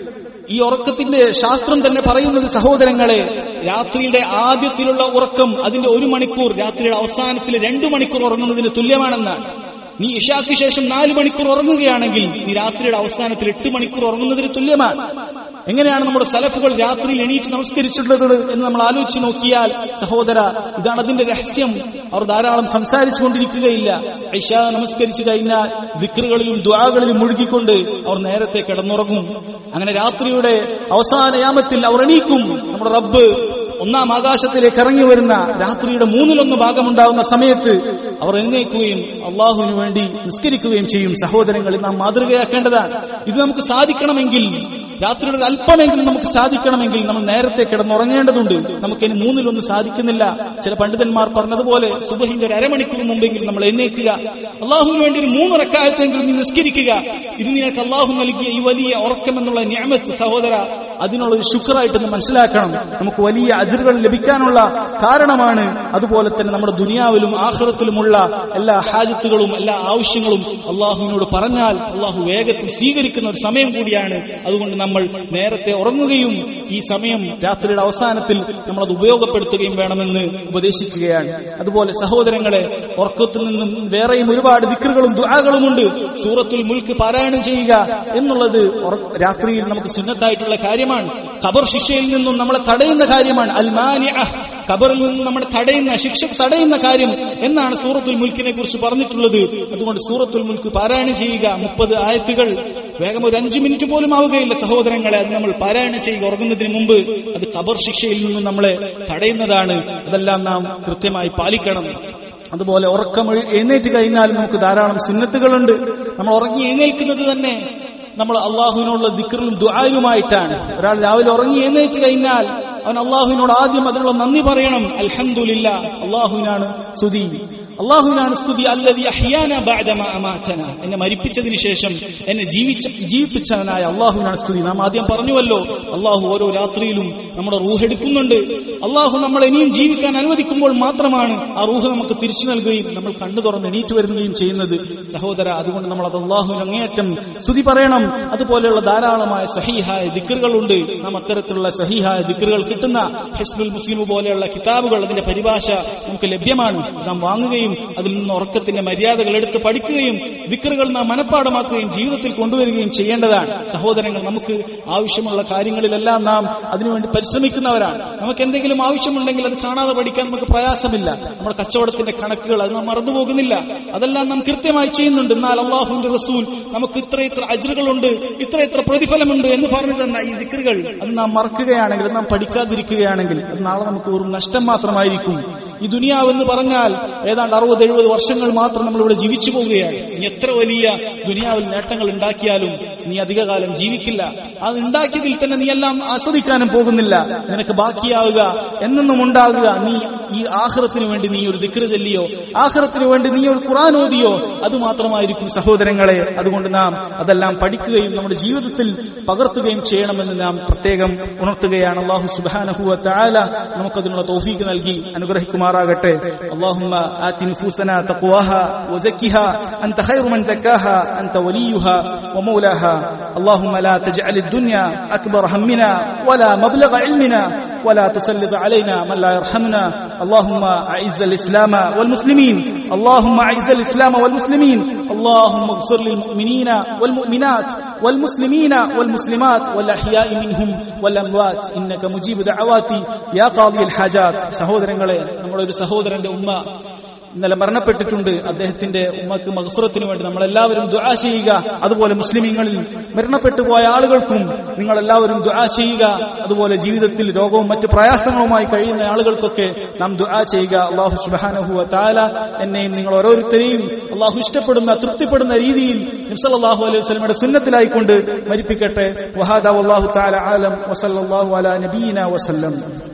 ഈ ഉറക്കത്തിന്റെ ശാസ്ത്രം തന്നെ പറയുന്നത് സഹോദരങ്ങളെ രാത്രിയുടെ ആദ്യത്തിലുള്ള ഉറക്കം അതിന്റെ ഒരു മണിക്കൂർ രാത്രിയുടെ അവസാനത്തിൽ രണ്ടു മണിക്കൂർ ഉറങ്ങുന്നതിന് തുല്യമാണെന്നാണ് നീ ഇഷാക്ക് ശേഷം നാല് മണിക്കൂർ ഉറങ്ങുകയാണെങ്കിൽ നീ രാത്രിയുടെ അവസാനത്തിൽ എട്ട് മണിക്കൂർ ഉറങ്ങുന്നതിന് തുല്യമാണ് എങ്ങനെയാണ് നമ്മുടെ സലഫുകൾ രാത്രിയിൽ എണീറ്റ് നമസ്കരിച്ചിട്ടുള്ളത് എന്ന് നമ്മൾ ആലോചിച്ച് നോക്കിയാൽ സഹോദര ഇതാണ് അതിന്റെ രഹസ്യം അവർ ധാരാളം സംസാരിച്ചു കൊണ്ടിരിക്കുകയില്ല ഐഷ നമസ്കരിച്ചു കഴിഞ്ഞാൽ വിക്രുകളിലും ദ്വാകളിലും മുഴുകിക്കൊണ്ട് അവർ നേരത്തെ കിടന്നുറങ്ങും അങ്ങനെ രാത്രിയുടെ അവസാന യാമത്തിൽ അവർ എണീക്കും നമ്മുടെ റബ്ബ് ഒന്നാം ആകാശത്തിലേക്ക് ഇറങ്ങി വരുന്ന രാത്രിയുടെ മൂന്നിലൊന്ന് ഭാഗമുണ്ടാകുന്ന സമയത്ത് അവർ എഴുന്നേൽക്കുകയും അള്ളാഹുവിന് വേണ്ടി നിസ്കരിക്കുകയും ചെയ്യും സഹോദരങ്ങൾ ഇത് നാം മാതൃകയാക്കേണ്ടതാണ് ഇത് നമുക്ക് സാധിക്കണമെങ്കിൽ രാത്രിയുടെ ഒരു അല്പമെങ്കിലും നമുക്ക് സാധിക്കണമെങ്കിൽ നമ്മൾ നേരത്തെ കിടന്നുറങ്ങേണ്ടതുണ്ട് നമുക്കിനി മൂന്നിലൊന്നും സാധിക്കുന്നില്ല ചില പണ്ഡിതന്മാർ പറഞ്ഞതുപോലെ സുബഹിന്റെ ഒരു അരമണിക്കൂർ മുമ്പെങ്കിലും നമ്മൾ എഴുന്നേൽക്കുക അള്ളാഹുവിന് വേണ്ടി ഒരു മൂന്ന് റക്കായത്തെങ്കിലും നീ നിസ്കരിക്കുക ഇത് നിനക്ക് അള്ളാഹു നൽകിയ ഈ വലിയ ഉറക്കം എന്നുള്ള ഞാമത്ത് സഹോദര അതിനുള്ള ഒരു ശുക്രായിട്ട് നീ മനസ്സിലാക്കണം നമുക്ക് വലിയ അജറുകൾ ലഭിക്കാനുള്ള കാരണമാണ് അതുപോലെ തന്നെ നമ്മുടെ ദുനിയാവിലും ആഹ്റത്തിലുമുള്ള എല്ലാ ഹാജത്തുകളും എല്ലാ ആവശ്യങ്ങളും അള്ളാഹുവിനോട് പറഞ്ഞാൽ അള്ളാഹു വേഗത്തിൽ സ്വീകരിക്കുന്ന ഒരു സമയം കൂടിയാണ് അതുകൊണ്ട് നമ്മൾ നേരത്തെ ഉറങ്ങുകയും ഈ സമയം രാത്രിയുടെ അവസാനത്തിൽ നമ്മൾ അത് ഉപയോഗപ്പെടുത്തുകയും വേണമെന്ന് ഉപദേശിക്കുകയാണ് അതുപോലെ സഹോദരങ്ങളെ ഉറക്കത്തിൽ നിന്നും വേറെയും ഒരുപാട് ദിക്കറുകളും ദുആകളുമുണ്ട് സൂറത്തുൽ മുൽക്ക് പാരായണം ചെയ്യുക എന്നുള്ളത് ഉറ- രാത്രിയിൽ നമുക്ക് സുന്നത്തായിട്ടുള്ള കാര്യമാണ് ഖബർ ശിക്ഷയിൽ നിന്നും നമ്മളെ തടയുന്ന കാര്യമാണ് അൽമാനിഅ ഖബറിൽ നിന്നും നമ്മളെ തടയുന്ന ശിക്ഷ തടയുന്ന കാര്യം എന്നാണ് സൂറത്തുൽ മുൽക്കിനെ കുറിച്ച് പറഞ്ഞിട്ടുള്ളത് അതുകൊണ്ട് സൂറത്തുൽ മുൽക്ക് പാരായണം ചെയ്യുക മുപ്പത് ആയത്തുകൾ വേഗം ഒരു അഞ്ചു മിനിറ്റ് പോലും ആവുകയില്ല സഹോദരങ്ങളെ അത് നമ്മൾ പാരായണം ചെയ്യുക ഉറങ്ങുന്നതിന് മുമ്പ് അത് ഖബർ ശിക്ഷയിൽ നിന്നും നമ്മളെ തടയുന്നതാണ് അതെല്ലാം നാം കൃത്യമായി പാലിക്കണം അതുപോലെ ഉറക്കം എഴു- എഴുന്നേറ്റ് കഴിഞ്ഞാൽ നമുക്ക് ധാരാളം സുന്നത്തുകളുണ്ട് നമ്മൾ ഉറങ്ങി എഴുന്നേൽക്കുന്നത് തന്നെ നമ്മൾ അള്ളാഹുവിനുള്ള ദിക്കറിലും ദുആയിലുമായിട്ടാണ് ഒരാൾ രാവിലെ ഉറങ്ങി എഴുന്നേറ്റ് കഴിഞ്ഞാൽ അവൻ അള്ളാഹുവിനോട് ആദ്യം അതിനുള്ള നന്ദി പറയണം അൽഹംദുലില്ല അള്ളാഹുവിനാണ് സ്തുതി അള്ളാഹുവിനാണ് സ്തുതി അല്ലതി അഹ്യാന ബഅദമ അമാതന എന്നെ മരിപ്പിച്ചതിന് ശേഷം എന്നെ ജീവിച്ച ജീവിപ്പിച്ചവനായ അള്ളാഹുവിനാണ് സ്തുതി നാം ആദ്യം പറഞ്ഞുവല്ലോ അള്ളാഹു ഓരോ രാത്രിയിലും നമ്മുടെ റൂഹ് എടുക്കുന്നുണ്ട് അള്ളാഹു നമ്മൾ ഇനിയും ജീവിക്കാൻ അനുവദിക്കുമ്പോൾ മാത്രമാണ് ആ റൂഹ് നമുക്ക് തിരിച്ചു നൽകുകയും നമ്മൾ കണ്ണു തുറന്ന് എണീറ്റ് വരുകയും ചെയ്യുന്നത് സഹോദര അതുകൊണ്ട് നമ്മൾ അത് അള്ളാഹുവിന് അങ്ങേയറ്റം സ്തുതി പറയണം അതുപോലെയുള്ള ധാരാളമായ സഹീഹായ ദിക്കറുകളുണ്ട് നാം അത്തരത്തിലുള്ള സഹീഹായ ദിക്കറുകൾ കിട്ടുന്ന ഹിസ്ബുൽ മുസ്ലിം പോലെയുള്ള കിതാബുകൾ അതിന്റെ പരിഭാഷ നമുക്ക് ലഭ്യമാണ് നാം വാങ്ങുകയും അതിൽ നിന്ന് ഉറക്കത്തിന്റെ മര്യാദകൾ എടുത്ത് പഠിക്കുകയും ദിക്കറുകൾ നാം മനഃപ്പാടമാക്കുകയും ജീവിതത്തിൽ കൊണ്ടുവരികയും ചെയ്യേണ്ടതാണ് സഹോദരങ്ങൾ നമുക്ക് ആവശ്യമുള്ള കാര്യങ്ങളിലെല്ലാം നാം അതിനുവേണ്ടി പരിശ്രമിക്കുന്നവരാണ് നമുക്ക് എന്തെങ്കിലും ആവശ്യമുണ്ടെങ്കിൽ അത് കാണാതെ പഠിക്കാൻ നമുക്ക് പ്രയാസമില്ല നമ്മുടെ കച്ചവടത്തിന്റെ കണക്കുകൾ അത് നാം മറന്നുപോകുന്നില്ല അതെല്ലാം നാം കൃത്യമായി ചെയ്യുന്നുണ്ട് എന്നാൽ അള്ളാഹുവിന്റെ റസൂൽ നമുക്ക് ഇത്ര ഇത്ര അജറുകളുണ്ട് ഇത്ര ഇത്ര പ്രതിഫലമുണ്ട് എന്ന് പറഞ്ഞു തന്ന ഈ ദിക്കറുകൾ അത് നാം മറക്കുകയാണെങ്കിൽ അത് നാം പഠിക്കാതിരിക്കുകയാണെങ്കിൽ അത് നാളെ നമുക്ക് വെറും നഷ്ടം മാത്രമായിരിക്കും ഈ ദുനിയാവ് എന്ന് പറഞ്ഞാൽ ഏതാണ്ട് അറുപത് എഴുപത് വർഷങ്ങൾ മാത്രം നമ്മൾ ഇവിടെ ജീവിച്ചു പോവുകയാണ് നീ എത്ര വലിയ ദുനിയാവിൽ നേട്ടങ്ങൾ ഉണ്ടാക്കിയാലും നീ അധികകാലം ജീവിക്കില്ല അത് ഉണ്ടാക്കിയതിൽ തന്നെ നീ എല്ലാം ആസ്വദിക്കാനും പോകുന്നില്ല നിനക്ക് ബാക്കിയാവുക എന്നെന്നും ഉണ്ടാകുക നീ ഈ ആഹ്റത്തിന് വേണ്ടി നീ ഒരു ദിക്റ് ചൊല്ലിയോ ആഹ്റത്തിന് വേണ്ടി നീ ഒരു ഖുറാൻ ഓതിയോ അത് മാത്രമായിരിക്കും സഹോദരങ്ങളെ അതുകൊണ്ട് നാം അതെല്ലാം പഠിക്കുകയും നമ്മുടെ ജീവിതത്തിൽ പകർത്തുകയും ചെയ്യണമെന്ന് നാം പ്രത്യേകം ഉണർത്തുകയാണ് അള്ളാഹു സുബാനഹുവ താല നമുക്കതിനുള്ള തോഫീക്ക് നൽകി അനുഗ്രഹിക്കുമാർ ചെയ്യുമാറാകട്ടെ اللهم آت نفوسنا تقواها وزكها أنت خير من زكاها أنت وليها ومولاها اللهم لا تجعل الدنيا أكبر همنا ولا مبلغ علمنا ولا تسلط علينا من لا يرحمنا اللهم أعز الإسلام والمسلمين اللهم أعز الإسلام والمسلمين اللهم اغفر للمؤمنين والمؤمنات والمسلمين والمسلمات والأحياء منهم والأموات إنك مجيب دعواتي يا قاضي الحاجات സഹോദരങ്ങളെ നമ്മുടെ ഒരു സഹോദരന്റെ ഉമ്മ ഇന്നലെ മരണപ്പെട്ടിട്ടുണ്ട് അദ്ദേഹത്തിന്റെ ഉമ്മക്ക് മഹസുറത്തിന് വേണ്ടി നമ്മളെല്ലാവരും ദുആ ചെയ്യുക അതുപോലെ മുസ്ലിമീങ്ങളിൽ മരണപ്പെട്ടു പോയ ആളുകൾക്കും നിങ്ങളെല്ലാവരും ദുആ ചെയ്യുക അതുപോലെ ജീവിതത്തിൽ രോഗവും മറ്റ് പ്രയാസങ്ങളുമായി കഴിയുന്ന ആളുകൾക്കൊക്കെ നാം ദുആ ചെയ്യുക അള്ളാഹു സുബാനഹു താല എന്നെയും നിങ്ങൾ ഓരോരുത്തരെയും അള്ളാഹു ഇഷ്ടപ്പെടുന്ന തൃപ്തിപ്പെടുന്ന രീതിയിൽ നിസ്സലാഹു അലൈഹി വസ്ലമയുടെ സുന്നത്തിലായിക്കൊണ്ട് മരിപ്പിക്കട്ടെ വഹാദ അള്ളാഹു താല ആലം വസല്ലാഹു അല നബീന വസല്ലം